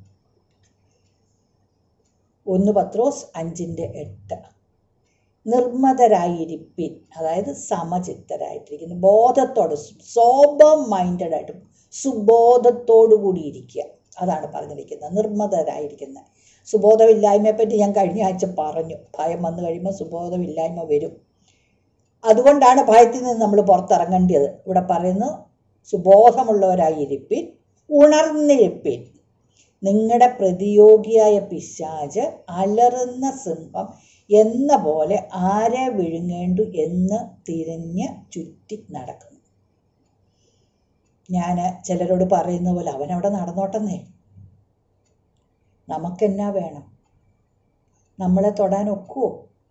ഒന്ന് പത്രോസ് അഞ്ചിൻ്റെ എട്ട് നിർമ്മതരായിരിപ്പിൻ അതായത് സമചിത്തരായിട്ടിരിക്കുന്നു ബോധത്തോട് സോബർ മൈൻഡഡ് ആയിട്ട് സുബോധത്തോടു കൂടി ഇരിക്കുക അതാണ് പറഞ്ഞിരിക്കുന്നത് നിർമ്മതരായിരിക്കുന്നത് സുബോധമില്ലായ്മയെ പറ്റി ഞാൻ കഴിഞ്ഞ ആഴ്ച പറഞ്ഞു ഭയം വന്നു കഴിയുമ്പോൾ സുബോധമില്ലായ്മ വരും അതുകൊണ്ടാണ് ഭയത്തിൽ നിന്ന് നമ്മൾ പുറത്തിറങ്ങേണ്ടത് ഇവിടെ പറയുന്നു സുബോധമുള്ളവരായിരിപ്പിൻ ഉണർന്നിരിപ്പിൻ നിങ്ങളുടെ പ്രതിയോഗിയായ പിശാജ് അലറുന്ന സിംഹം എന്ന പോലെ ആരെ വിഴുങ്ങേണ്ടു എന്ന് തിരിഞ്ഞ് ചുറ്റി നടക്കുന്നു ഞാൻ ചിലരോട് പറയുന്ന പോലെ അവനവിടെ നടന്നോട്ടെന്നേ നമുക്കെന്നാ വേണം നമ്മളെ തൊടാൻ ഒക്കുവോ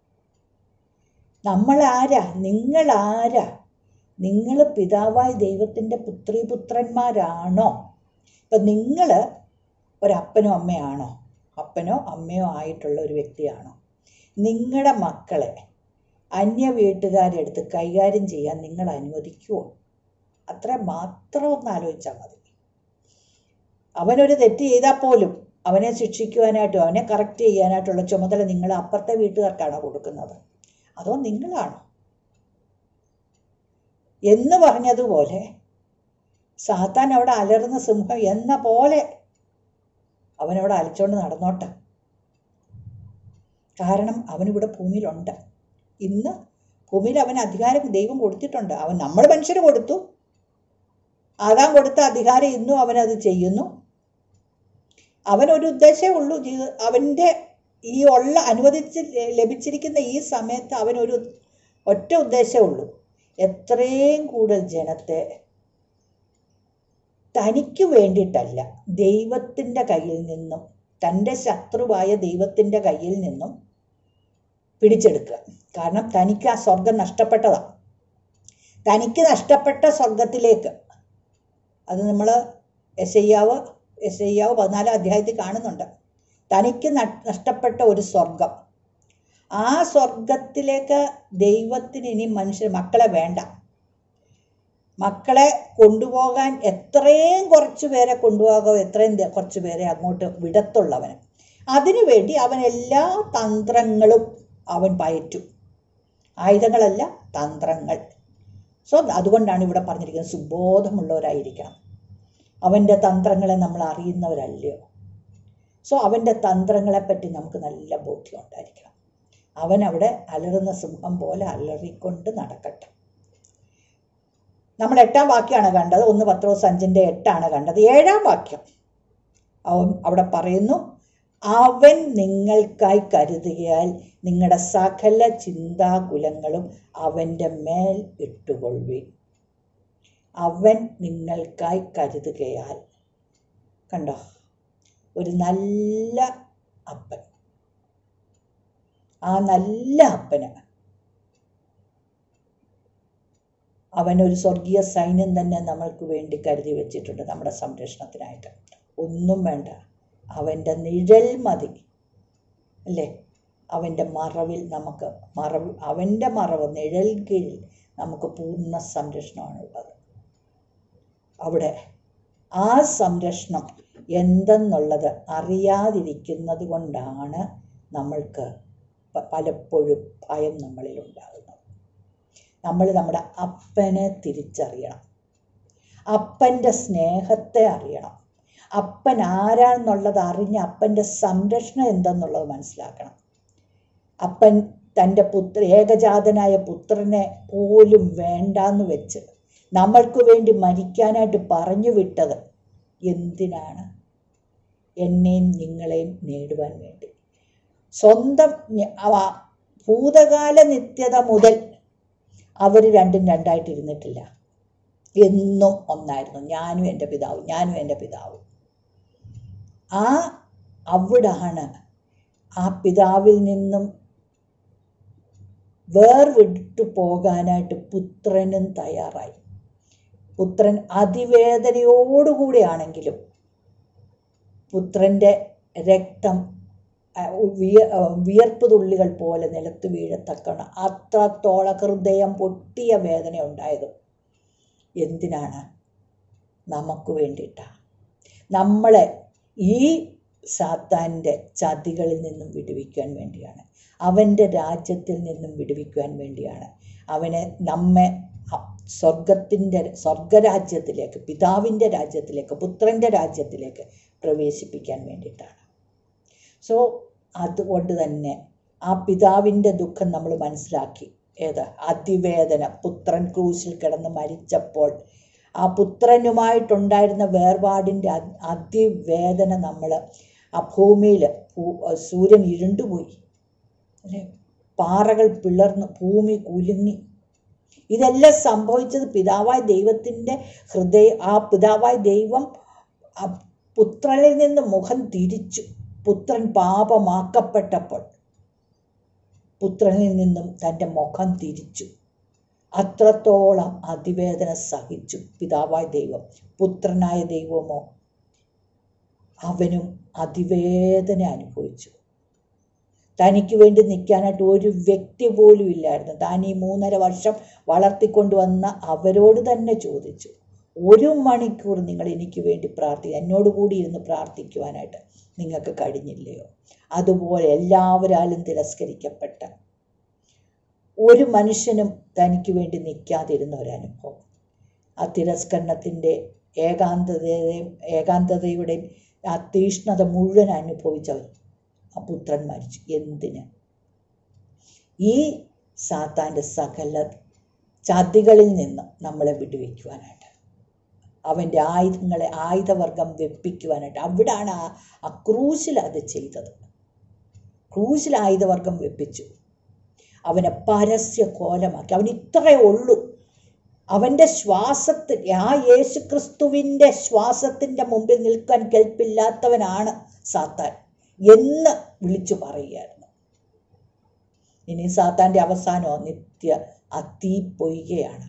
നമ്മൾ ആരാ നിങ്ങൾ ആരാ നിങ്ങൾ പിതാവായ ദൈവത്തിൻ്റെ പുത്രി പുത്രന്മാരാണോ ഇപ്പം നിങ്ങൾ ഒരപ്പനോ അമ്മയാണോ അപ്പനോ അമ്മയോ ആയിട്ടുള്ള ഒരു വ്യക്തിയാണോ നിങ്ങളുടെ മക്കളെ അന്യ വീട്ടുകാരെടുത്ത് കൈകാര്യം ചെയ്യാൻ നിങ്ങൾ അനുവദിക്കുമോ അത്ര മാത്രം ഒന്ന് ആലോചിച്ചാൽ മതി അവനൊരു തെറ്റ് ചെയ്താൽ പോലും അവനെ ശിക്ഷിക്കുവാനായിട്ടും അവനെ കറക്റ്റ് ചെയ്യാനായിട്ടുള്ള ചുമതല നിങ്ങൾ അപ്പുറത്തെ വീട്ടുകാർക്കാണോ കൊടുക്കുന്നത് അതോ നിങ്ങളാണോ എന്ന് പറഞ്ഞതുപോലെ സാത്താൻ അവിടെ അലറുന്ന സിംഹം എന്ന പോലെ അവനവിടെ അലച്ചുകൊണ്ട് നടന്നോട്ടെ കാരണം അവനിവിടെ ഭൂമിയിലുണ്ട് ഇന്ന് ഭൂമിയിൽ അവന് അധികാരം ദൈവം കൊടുത്തിട്ടുണ്ട് അവൻ നമ്മൾ മനുഷ്യർ കൊടുത്തു ആകാൻ കൊടുത്ത അധികാരം ഇന്നും അവനത് ചെയ്യുന്നു അവനൊരു ഉദ്ദേശമേ ഉള്ളൂ ജീവി അവൻ്റെ ഈ ഉള്ള അനുവദിച്ച് ലഭിച്ചിരിക്കുന്ന ഈ സമയത്ത് അവനൊരു ഒറ്റ ഉദ്ദേശമേ ഉള്ളൂ എത്രയും കൂടുതൽ ജനത്തെ തനിക്ക് വേണ്ടിയിട്ടല്ല ദൈവത്തിൻ്റെ കയ്യിൽ നിന്നും തൻ്റെ ശത്രുവായ ദൈവത്തിൻ്റെ കയ്യിൽ നിന്നും പിടിച്ചെടുക്കുക കാരണം തനിക്ക് ആ സ്വർഗം നഷ്ടപ്പെട്ടതാണ് തനിക്ക് നഷ്ടപ്പെട്ട സ്വർഗത്തിലേക്ക് അത് നമ്മൾ എസ് ഐയാവ് എസ് ഐയാവ് പതിനാലാം അധ്യായത്തിൽ കാണുന്നുണ്ട് തനിക്ക് നഷ്ടപ്പെട്ട ഒരു സ്വർഗം ആ സ്വർഗത്തിലേക്ക് ദൈവത്തിന് ഇനി മനുഷ്യർ മക്കളെ വേണ്ട മക്കളെ കൊണ്ടുപോകാൻ എത്രയും കുറച്ച് പേരെ കൊണ്ടുപോകാമോ എത്രയും കുറച്ച് പേരെ അങ്ങോട്ട് വിടത്തുള്ളവന് അതിനുവേണ്ടി അവൻ എല്ലാ തന്ത്രങ്ങളും അവൻ പയറ്റും ആയുധങ്ങളല്ല തന്ത്രങ്ങൾ സോ അതുകൊണ്ടാണ് ഇവിടെ പറഞ്ഞിരിക്കുന്നത് സുബോധമുള്ളവരായിരിക്കണം അവൻ്റെ തന്ത്രങ്ങളെ നമ്മൾ അറിയുന്നവരല്ലയോ സോ അവൻ്റെ തന്ത്രങ്ങളെപ്പറ്റി നമുക്ക് നല്ല ബോധ്യം ഉണ്ടായിരിക്കണം അവൻ അവിടെ അലറുന്ന സിംഹം പോലെ അലറിക്കൊണ്ട് നടക്കട്ടെ നമ്മൾ എട്ടാം വാക്യമാണ് കണ്ടത് ഒന്ന് പത്രോസ് അഞ്ചിൻ്റെ എട്ടാണ് കണ്ടത് ഏഴാം വാക്യം അവൻ അവിടെ പറയുന്നു അവൻ നിങ്ങൾക്കായി കരുതുകയാൽ നിങ്ങളുടെ സകല ചിന്താകുലങ്ങളും അവൻ്റെ മേൽ ഇട്ടുകൊള്ളി അവൻ നിങ്ങൾക്കായി കരുതുകയാൽ കണ്ടോ ഒരു നല്ല അപ്പൻ ആ നല്ല അപ്പന് അവൻ ഒരു സ്വർഗീയ സൈന്യം തന്നെ നമ്മൾക്ക് വേണ്ടി കരുതി വെച്ചിട്ടുണ്ട് നമ്മുടെ സംരക്ഷണത്തിനായിട്ട് ഒന്നും വേണ്ട അവൻ്റെ നിഴൽ മതി അല്ലേ അവൻ്റെ മറവിൽ നമുക്ക് മറവ് അവൻ്റെ മറവ് നിഴൽ കീഴിൽ നമുക്ക് പൂർണ്ണ സംരക്ഷണമാണുള്ളത് അവിടെ ആ സംരക്ഷണം എന്തെന്നുള്ളത് അറിയാതിരിക്കുന്നത് കൊണ്ടാണ് നമ്മൾക്ക് പലപ്പോഴും ഭയം നമ്മളിൽ ഉണ്ടാകുന്നത് നമ്മൾ നമ്മുടെ അപ്പനെ തിരിച്ചറിയണം അപ്പൻ്റെ സ്നേഹത്തെ അറിയണം അപ്പൻ ആരാണെന്നുള്ളത് അറിഞ്ഞ് അപ്പൻ്റെ സംരക്ഷണം എന്തെന്നുള്ളത് മനസ്സിലാക്കണം അപ്പൻ തൻ്റെ പുത്ര ഏകജാതനായ പുത്രനെ പോലും വേണ്ടാന്ന് വെച്ച് നമ്മൾക്ക് വേണ്ടി മരിക്കാനായിട്ട് പറഞ്ഞു വിട്ടത് എന്തിനാണ് എന്നെയും നിങ്ങളെയും നേടുവാൻ വേണ്ടി സ്വന്തം ഭൂതകാല നിത്യത മുതൽ അവർ രണ്ടും രണ്ടായിട്ട് ഇരുന്നിട്ടില്ല എന്നും ഒന്നായിരുന്നു ഞാനും എൻ്റെ പിതാവും ഞാനും എൻ്റെ പിതാവും ആ അവിടാണ് ആ പിതാവിൽ നിന്നും വേർവിട്ടു പോകാനായിട്ട് പുത്രനും തയ്യാറായി പുത്രൻ അതിവേദനയോടുകൂടിയാണെങ്കിലും പുത്രൻ്റെ രക്തം വിയ വിയർപ്പ് തുള്ളികൾ പോലെ നിലത്ത് വീഴത്തക്കണം അത്രത്തോളം ഹൃദയം പൊട്ടിയ വേദന ഉണ്ടായത് എന്തിനാണ് നമുക്ക് വേണ്ടിയിട്ടാണ് നമ്മളെ ഈ സാത്താൻ്റെ ചതികളിൽ നിന്നും വിടുവിക്കാൻ വേണ്ടിയാണ് അവൻ്റെ രാജ്യത്തിൽ നിന്നും വിടുവിക്കുവാൻ വേണ്ടിയാണ് അവനെ നമ്മെ സ്വർഗത്തിൻ്റെ സ്വർഗരാജ്യത്തിലേക്ക് പിതാവിൻ്റെ രാജ്യത്തിലേക്ക് പുത്രൻ്റെ രാജ്യത്തിലേക്ക് പ്രവേശിപ്പിക്കാൻ വേണ്ടിയിട്ടാണ് സോ അതുകൊണ്ട് തന്നെ ആ പിതാവിൻ്റെ ദുഃഖം നമ്മൾ മനസ്സിലാക്കി ഏത് അതിവേദന പുത്രൻ ക്രൂശിൽ കിടന്ന് മരിച്ചപ്പോൾ ആ പുത്രനുമായിട്ടുണ്ടായിരുന്ന വേർപാടിൻ്റെ അ- അതിവേദന നമ്മൾ ആ ഭൂമിയിൽ സൂര്യൻ ഇരുണ്ടുപോയി അല്ലേ പാറകൾ പിളർന്ന് ഭൂമി കുലുങ്ങി ഇതെല്ലാം സംഭവിച്ചത് പിതാവായ ദൈവത്തിൻ്റെ ഹൃദയ ആ പിതാവായ ദൈവം ആ പുത്രനിൽ നിന്ന് മുഖം തിരിച്ചു പുത്രൻ പാപമാക്കപ്പെട്ടപ്പോൾ പുത്രനിൽ നിന്നും തൻ്റെ മുഖം തിരിച്ചു അത്രത്തോളം അതിവേദന സഹിച്ചു പിതാവായ ദൈവം പുത്രനായ ദൈവമോ അവനും അതിവേദന അനുഭവിച്ചു തനിക്ക് വേണ്ടി നിൽക്കാനായിട്ട് ഒരു വ്യക്തി പോലും ഇല്ലായിരുന്നു താൻ ഈ മൂന്നര വർഷം വളർത്തിക്കൊണ്ടുവന്ന അവരോട് തന്നെ ചോദിച്ചു ഒരു മണിക്കൂർ നിങ്ങൾ എനിക്ക് വേണ്ടി പ്രാർത്ഥിക്കുക എന്നോട് കൂടി ഇരുന്ന് പ്രാർത്ഥിക്കുവാനായിട്ട് നിങ്ങൾക്ക് കഴിഞ്ഞില്ലയോ അതുപോലെ എല്ലാവരാലും തിരസ്കരിക്കപ്പെട്ട ഒരു മനുഷ്യനും തനിക്ക് വേണ്ടി നിൽക്കാതിരുന്ന ഒരനുഭവം ആ തിരസ്കരണത്തിൻ്റെ ഏകാന്തതയുടെയും ഏകാന്തതയുടെയും ആ തീഷ്ണത മുഴുവൻ അനുഭവിച്ചവൻ ആ പുത്രൻ മരിച്ചു എന്തിന് ഈ സാത്താൻ്റെ സകല ചതികളിൽ നിന്ന് നമ്മളെ വിടുവിക്കുവാനായിട്ട് അവൻ്റെ ആയുധങ്ങളെ ആയുധവർഗം വെപ്പിക്കുവാനായിട്ട് അവിടാണ് ആ ആ ക്രൂശിൽ അത് ചെയ്തത് ക്രൂശിൽ ആയുധവർഗം വെപ്പിച്ചു അവനെ പരസ്യ കോലമാക്കി അവൻ ഇത്രയേ ഉള്ളൂ അവൻ്റെ ശ്വാസത്തിൽ ആ യേശു ക്രിസ്തുവിൻ്റെ ശ്വാസത്തിൻ്റെ മുമ്പിൽ നിൽക്കാൻ കെൽപ്പില്ലാത്തവനാണ് സാത്താൻ എന്ന് വിളിച്ചു പറയുകയായിരുന്നു ഇനി സാത്താൻ്റെ അവസാനമോ നിത്യ അത്തീ പൊയ്കയാണ്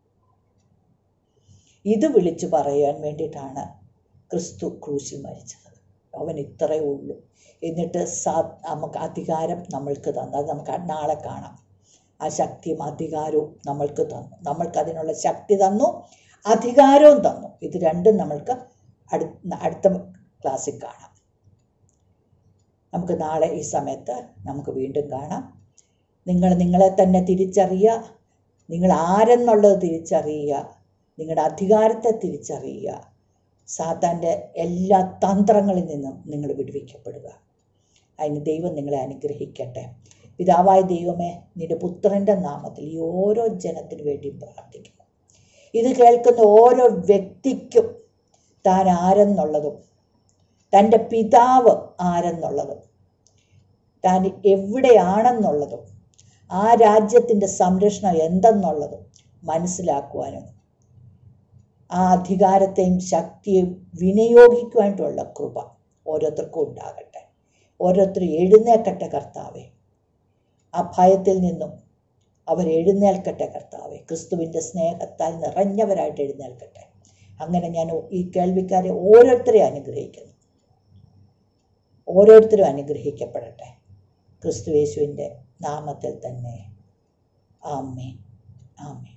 ഇത് വിളിച്ചു പറയാൻ വേണ്ടിയിട്ടാണ് ക്രിസ്തു ക്രൂശിൽ മരിച്ചത് അവൻ ഇത്രയേ ഉള്ളൂ എന്നിട്ട് സാ നമുക്ക് അധികാരം നമ്മൾക്ക് തന്നു അത് നമുക്ക് നാളെ കാണാം ആ ശക്തിയും അധികാരവും നമ്മൾക്ക് തന്നു നമ്മൾക്ക് അതിനുള്ള ശക്തി തന്നു അധികാരവും തന്നു ഇത് രണ്ടും നമ്മൾക്ക് അടു അടുത്ത ക്ലാസ്സിൽ കാണാം നമുക്ക് നാളെ ഈ സമയത്ത് നമുക്ക് വീണ്ടും കാണാം നിങ്ങൾ നിങ്ങളെ തന്നെ തിരിച്ചറിയുക നിങ്ങൾ ആരെന്നുള്ളത് തിരിച്ചറിയുക നിങ്ങളുടെ അധികാരത്തെ തിരിച്ചറിയുക സാത്താൻ്റെ എല്ലാ തന്ത്രങ്ങളിൽ നിന്നും നിങ്ങൾ വിടുവിക്കപ്പെടുക അതിന് ദൈവം നിങ്ങളെ അനുഗ്രഹിക്കട്ടെ പിതാവായ ദൈവമേ നിന്റെ പുത്രൻ്റെ നാമത്തിൽ ഈ ഓരോ ജനത്തിനു വേണ്ടിയും പ്രാർത്ഥിക്കുന്നു ഇത് കേൾക്കുന്ന ഓരോ വ്യക്തിക്കും താൻ ആരെന്നുള്ളതും തൻ്റെ പിതാവ് ആരെന്നുള്ളതും താൻ എവിടെയാണെന്നുള്ളതും ആ രാജ്യത്തിൻ്റെ സംരക്ഷണം എന്തെന്നുള്ളതും മനസ്സിലാക്കുവാനും ആ അധികാരത്തെയും ശക്തിയും വിനിയോഗിക്കുവാനായിട്ടുള്ള കൃപ ഓരോരുത്തർക്കും ഉണ്ടാകട്ടെ ഓരോരുത്തരും എഴുന്നേൽക്കട്ടെ കർത്താവെ ആ ഭയത്തിൽ നിന്നും അവർ എഴുന്നേൽക്കട്ടെ കർത്താവെ ക്രിസ്തുവിൻ്റെ സ്നേഹത്താൽ നിറഞ്ഞവരായിട്ട് എഴുന്നേൽക്കട്ടെ അങ്ങനെ ഞാൻ ഈ കേൾവിക്കാരെ ഓരോരുത്തരെയും അനുഗ്രഹിക്കുന്നു ഓരോരുത്തരും അനുഗ്രഹിക്കപ്പെടട്ടെ ക്രിസ്തു യേശുവിൻ്റെ നാമത്തിൽ തന്നെ ആമേൻ ആമേൻ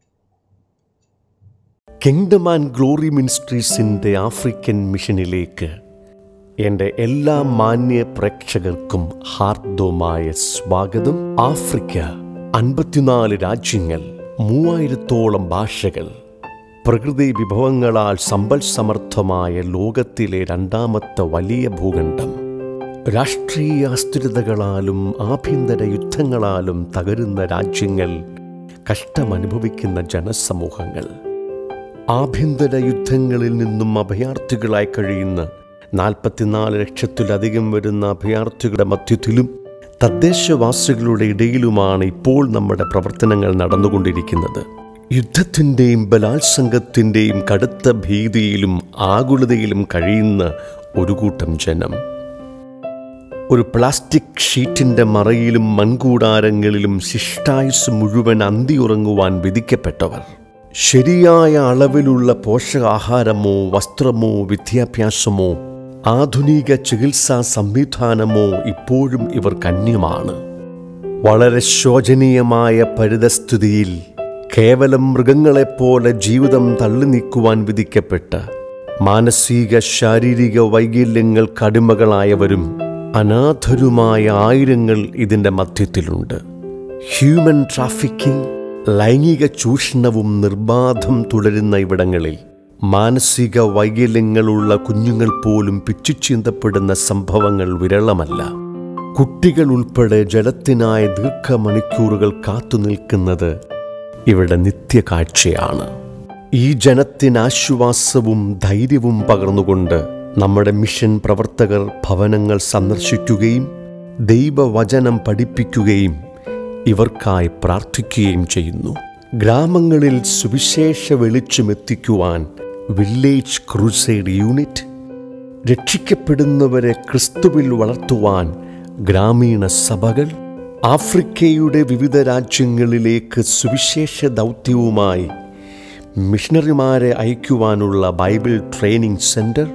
കിങ്ഡം ആൻഡ് ഗ്ലോറി മിനിസ്ട്രീസിൻ്റെ ആഫ്രിക്കൻ മിഷനിലേക്ക് എൻ്റെ എല്ലാ മാന്യ പ്രേക്ഷകർക്കും ഹാർദവമായ സ്വാഗതം ആഫ്രിക്ക അൻപത്തിനാല് രാജ്യങ്ങൾ മൂവായിരത്തോളം ഭാഷകൾ പ്രകൃതി വിഭവങ്ങളാൽ സമ്പൽ സമർത്ഥമായ ലോകത്തിലെ രണ്ടാമത്തെ വലിയ ഭൂഖണ്ഡം രാഷ്ട്രീയ അസ്ഥിരതകളാലും ആഭ്യന്തര യുദ്ധങ്ങളാലും തകരുന്ന രാജ്യങ്ങൾ കഷ്ടമനുഭവിക്കുന്ന ജനസമൂഹങ്ങൾ ആഭ്യന്തര യുദ്ധങ്ങളിൽ നിന്നും അഭയാർത്ഥികളായി കഴിയുന്ന നാൽപ്പത്തിനാല് ലക്ഷത്തിലധികം വരുന്ന അഭയാർത്ഥികളുടെ മധ്യത്തിലും തദ്ദേശവാസികളുടെ ഇടയിലുമാണ് ഇപ്പോൾ നമ്മുടെ പ്രവർത്തനങ്ങൾ നടന്നുകൊണ്ടിരിക്കുന്നത് യുദ്ധത്തിൻ്റെയും ബലാത്സംഗത്തിൻ്റെയും കടുത്ത ഭീതിയിലും ആകുലതയിലും കഴിയുന്ന ഒരു കൂട്ടം ജനം ഒരു പ്ലാസ്റ്റിക് ഷീറ്റിൻ്റെ മറയിലും മൺകൂടാരങ്ങളിലും ശിഷ്ടായുസ് മുഴുവൻ അന്തിയുറങ്ങുവാൻ വിധിക്കപ്പെട്ടവർ ശരിയായ അളവിലുള്ള പോഷകാഹാരമോ വസ്ത്രമോ വിദ്യാഭ്യാസമോ ആധുനിക ചികിത്സാ സംവിധാനമോ ഇപ്പോഴും ഇവർ കന്യമാണ് വളരെ ശോചനീയമായ പരിതസ്ഥിതിയിൽ കേവലം മൃഗങ്ങളെപ്പോലെ ജീവിതം തള്ളി നീക്കുവാൻ വിധിക്കപ്പെട്ട് മാനസിക ശാരീരിക വൈകല്യങ്ങൾക്ക് അടിമകളായവരും അനാഥരുമായ ആയിരങ്ങൾ ഇതിൻ്റെ മധ്യത്തിലുണ്ട് ഹ്യൂമൻ ട്രാഫിക്കിംഗ് ലൈംഗിക ചൂഷണവും നിർബാധം തുടരുന്ന ഇവിടങ്ങളിൽ മാനസിക വൈകല്യങ്ങളുള്ള കുഞ്ഞുങ്ങൾ പോലും പിച്ചുചീന്തപ്പെടുന്ന സംഭവങ്ങൾ വിരളമല്ല കുട്ടികൾ ഉൾപ്പെടെ ജലത്തിനായി ദീർഘമണിക്കൂറുകൾ കാത്തുനിൽക്കുന്നത് ഇവിടെ നിത്യകാഴ്ചയാണ് ഈ ജനത്തിന് ആശ്വാസവും ധൈര്യവും പകർന്നുകൊണ്ട് നമ്മുടെ മിഷൻ പ്രവർത്തകർ ഭവനങ്ങൾ സന്ദർശിക്കുകയും ദൈവവചനം പഠിപ്പിക്കുകയും ഇവർക്കായി പ്രാർത്ഥിക്കുകയും ചെയ്യുന്നു ഗ്രാമങ്ങളിൽ സുവിശേഷ വെളിച്ചമെത്തിക്കുവാൻ വില്ലേജ് ക്രൂസൈഡ് യൂണിറ്റ് രക്ഷിക്കപ്പെടുന്നവരെ ക്രിസ്തുവിൽ വളർത്തുവാൻ ഗ്രാമീണ സഭകൾ ആഫ്രിക്കയുടെ വിവിധ രാജ്യങ്ങളിലേക്ക് സുവിശേഷ ദൗത്യവുമായി മിഷണറിമാരെ അയക്കുവാനുള്ള ബൈബിൾ ട്രെയിനിംഗ് സെൻറ്റർ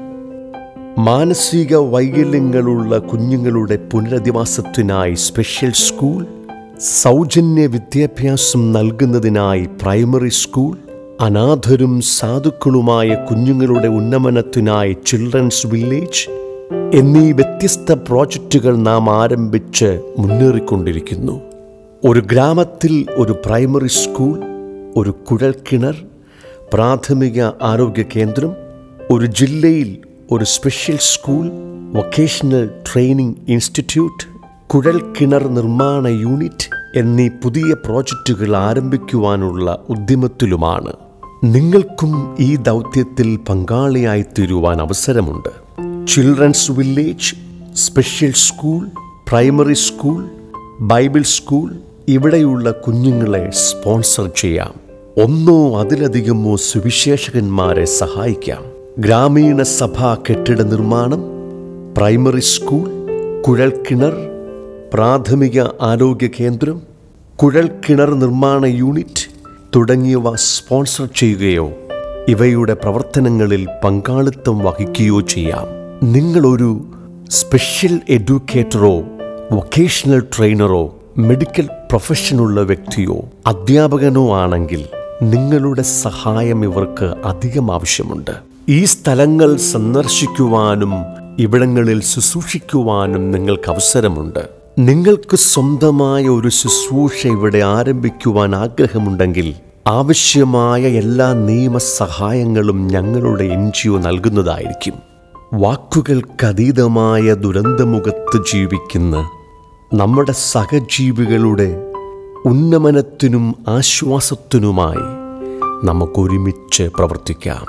മാനസിക വൈകല്യങ്ങളുള്ള കുഞ്ഞുങ്ങളുടെ പുനരധിവാസത്തിനായി സ്പെഷ്യൽ സ്കൂൾ സൗജന്യ വിദ്യാഭ്യാസം നൽകുന്നതിനായി പ്രൈമറി സ്കൂൾ അനാഥരും സാധുക്കളുമായ കുഞ്ഞുങ്ങളുടെ ഉന്നമനത്തിനായി ചിൽഡ്രൻസ് വില്ലേജ് എന്നീ വ്യത്യസ്ത പ്രോജക്റ്റുകൾ നാം ആരംഭിച്ച് മുന്നേറിക്കൊണ്ടിരിക്കുന്നു ഒരു ഗ്രാമത്തിൽ ഒരു പ്രൈമറി സ്കൂൾ ഒരു കുഴൽക്കിണർ പ്രാഥമിക ആരോഗ്യ കേന്ദ്രം ഒരു ജില്ലയിൽ ഒരു special school vocational training institute കുഴൽക്കിണർ നിർമ്മാണ യൂണിറ്റ് എന്നീ പുതിയ പ്രോജക്റ്റുകൾ ആരംഭിക്കുവാനുള്ള ഉദ്യമത്തിലുമാണ് നിങ്ങൾക്കും ഈ ദൗത്യത്തിൽ പങ്കാളിയായി തീരുവാൻ അവസരമുണ്ട് children's village special school primary school Bible school ഇവിടെയുള്ള കുഞ്ഞുങ്ങളെ സ്പോൺസർ ചെയ്യാം ഒന്നോ അതിലധികമോ സുവിശേഷകന്മാരെ സഹായിക്കാം ഗ്രാമീണ സഭാ കെട്ടിട നിർമ്മാണം പ്രൈമറി സ്കൂൾ കുഴൽക്കിണർ പ്രാഥമിക ആരോഗ്യ കേന്ദ്രം കുഴൽക്കിണർ നിർമ്മാണ യൂണിറ്റ് തുടങ്ങിയവ സ്പോൺസർ ചെയ്യുകയോ ഇവയുടെ പ്രവർത്തനങ്ങളിൽ പങ്കാളിത്തം വഹിക്കുകയോ ചെയ്യാം നിങ്ങളൊരു സ്പെഷ്യൽ എഡ്യൂക്കേറ്ററോ വൊക്കേഷണൽ ട്രെയിനറോ മെഡിക്കൽ പ്രൊഫഷനുള്ള വ്യക്തിയോ അധ്യാപകനോ ആണെങ്കിൽ നിങ്ങളുടെ സഹായം ഇവർക്ക് അധികം ആവശ്യമുണ്ട് ഈ സ്ഥലങ്ങൾ സന്ദർശിക്കുവാനും ഇവിടങ്ങളിൽ ശുശ്രൂഷിക്കുവാനും നിങ്ങൾക്ക് അവസരമുണ്ട് നിങ്ങൾക്ക് സ്വന്തമായ ഒരു ശുശ്രൂഷ ഇവിടെ ആരംഭിക്കുവാൻ ആഗ്രഹമുണ്ടെങ്കിൽ ആവശ്യമായ എല്ലാ നിയമസഹായങ്ങളും ഞങ്ങളുടെ എൻ ജി ഒ നൽകുന്നതായിരിക്കും വാക്കുകൾക്കതീതമായ ദുരന്തമുഖത്ത് ജീവിക്കുന്ന നമ്മുടെ സഹജീവികളുടെ ഉന്നമനത്തിനും ആശ്വാസത്തിനുമായി നമുക്കൊരുമിച്ച് പ്രവർത്തിക്കാം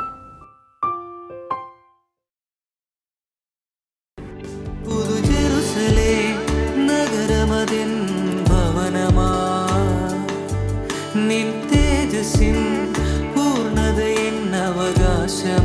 പുതുജെറുസലേ നഗരമതിൻ ഭവനമാ നിൻ തേജസ്സിൻ പൂർണ്ണതയിൻ അവകാശമാ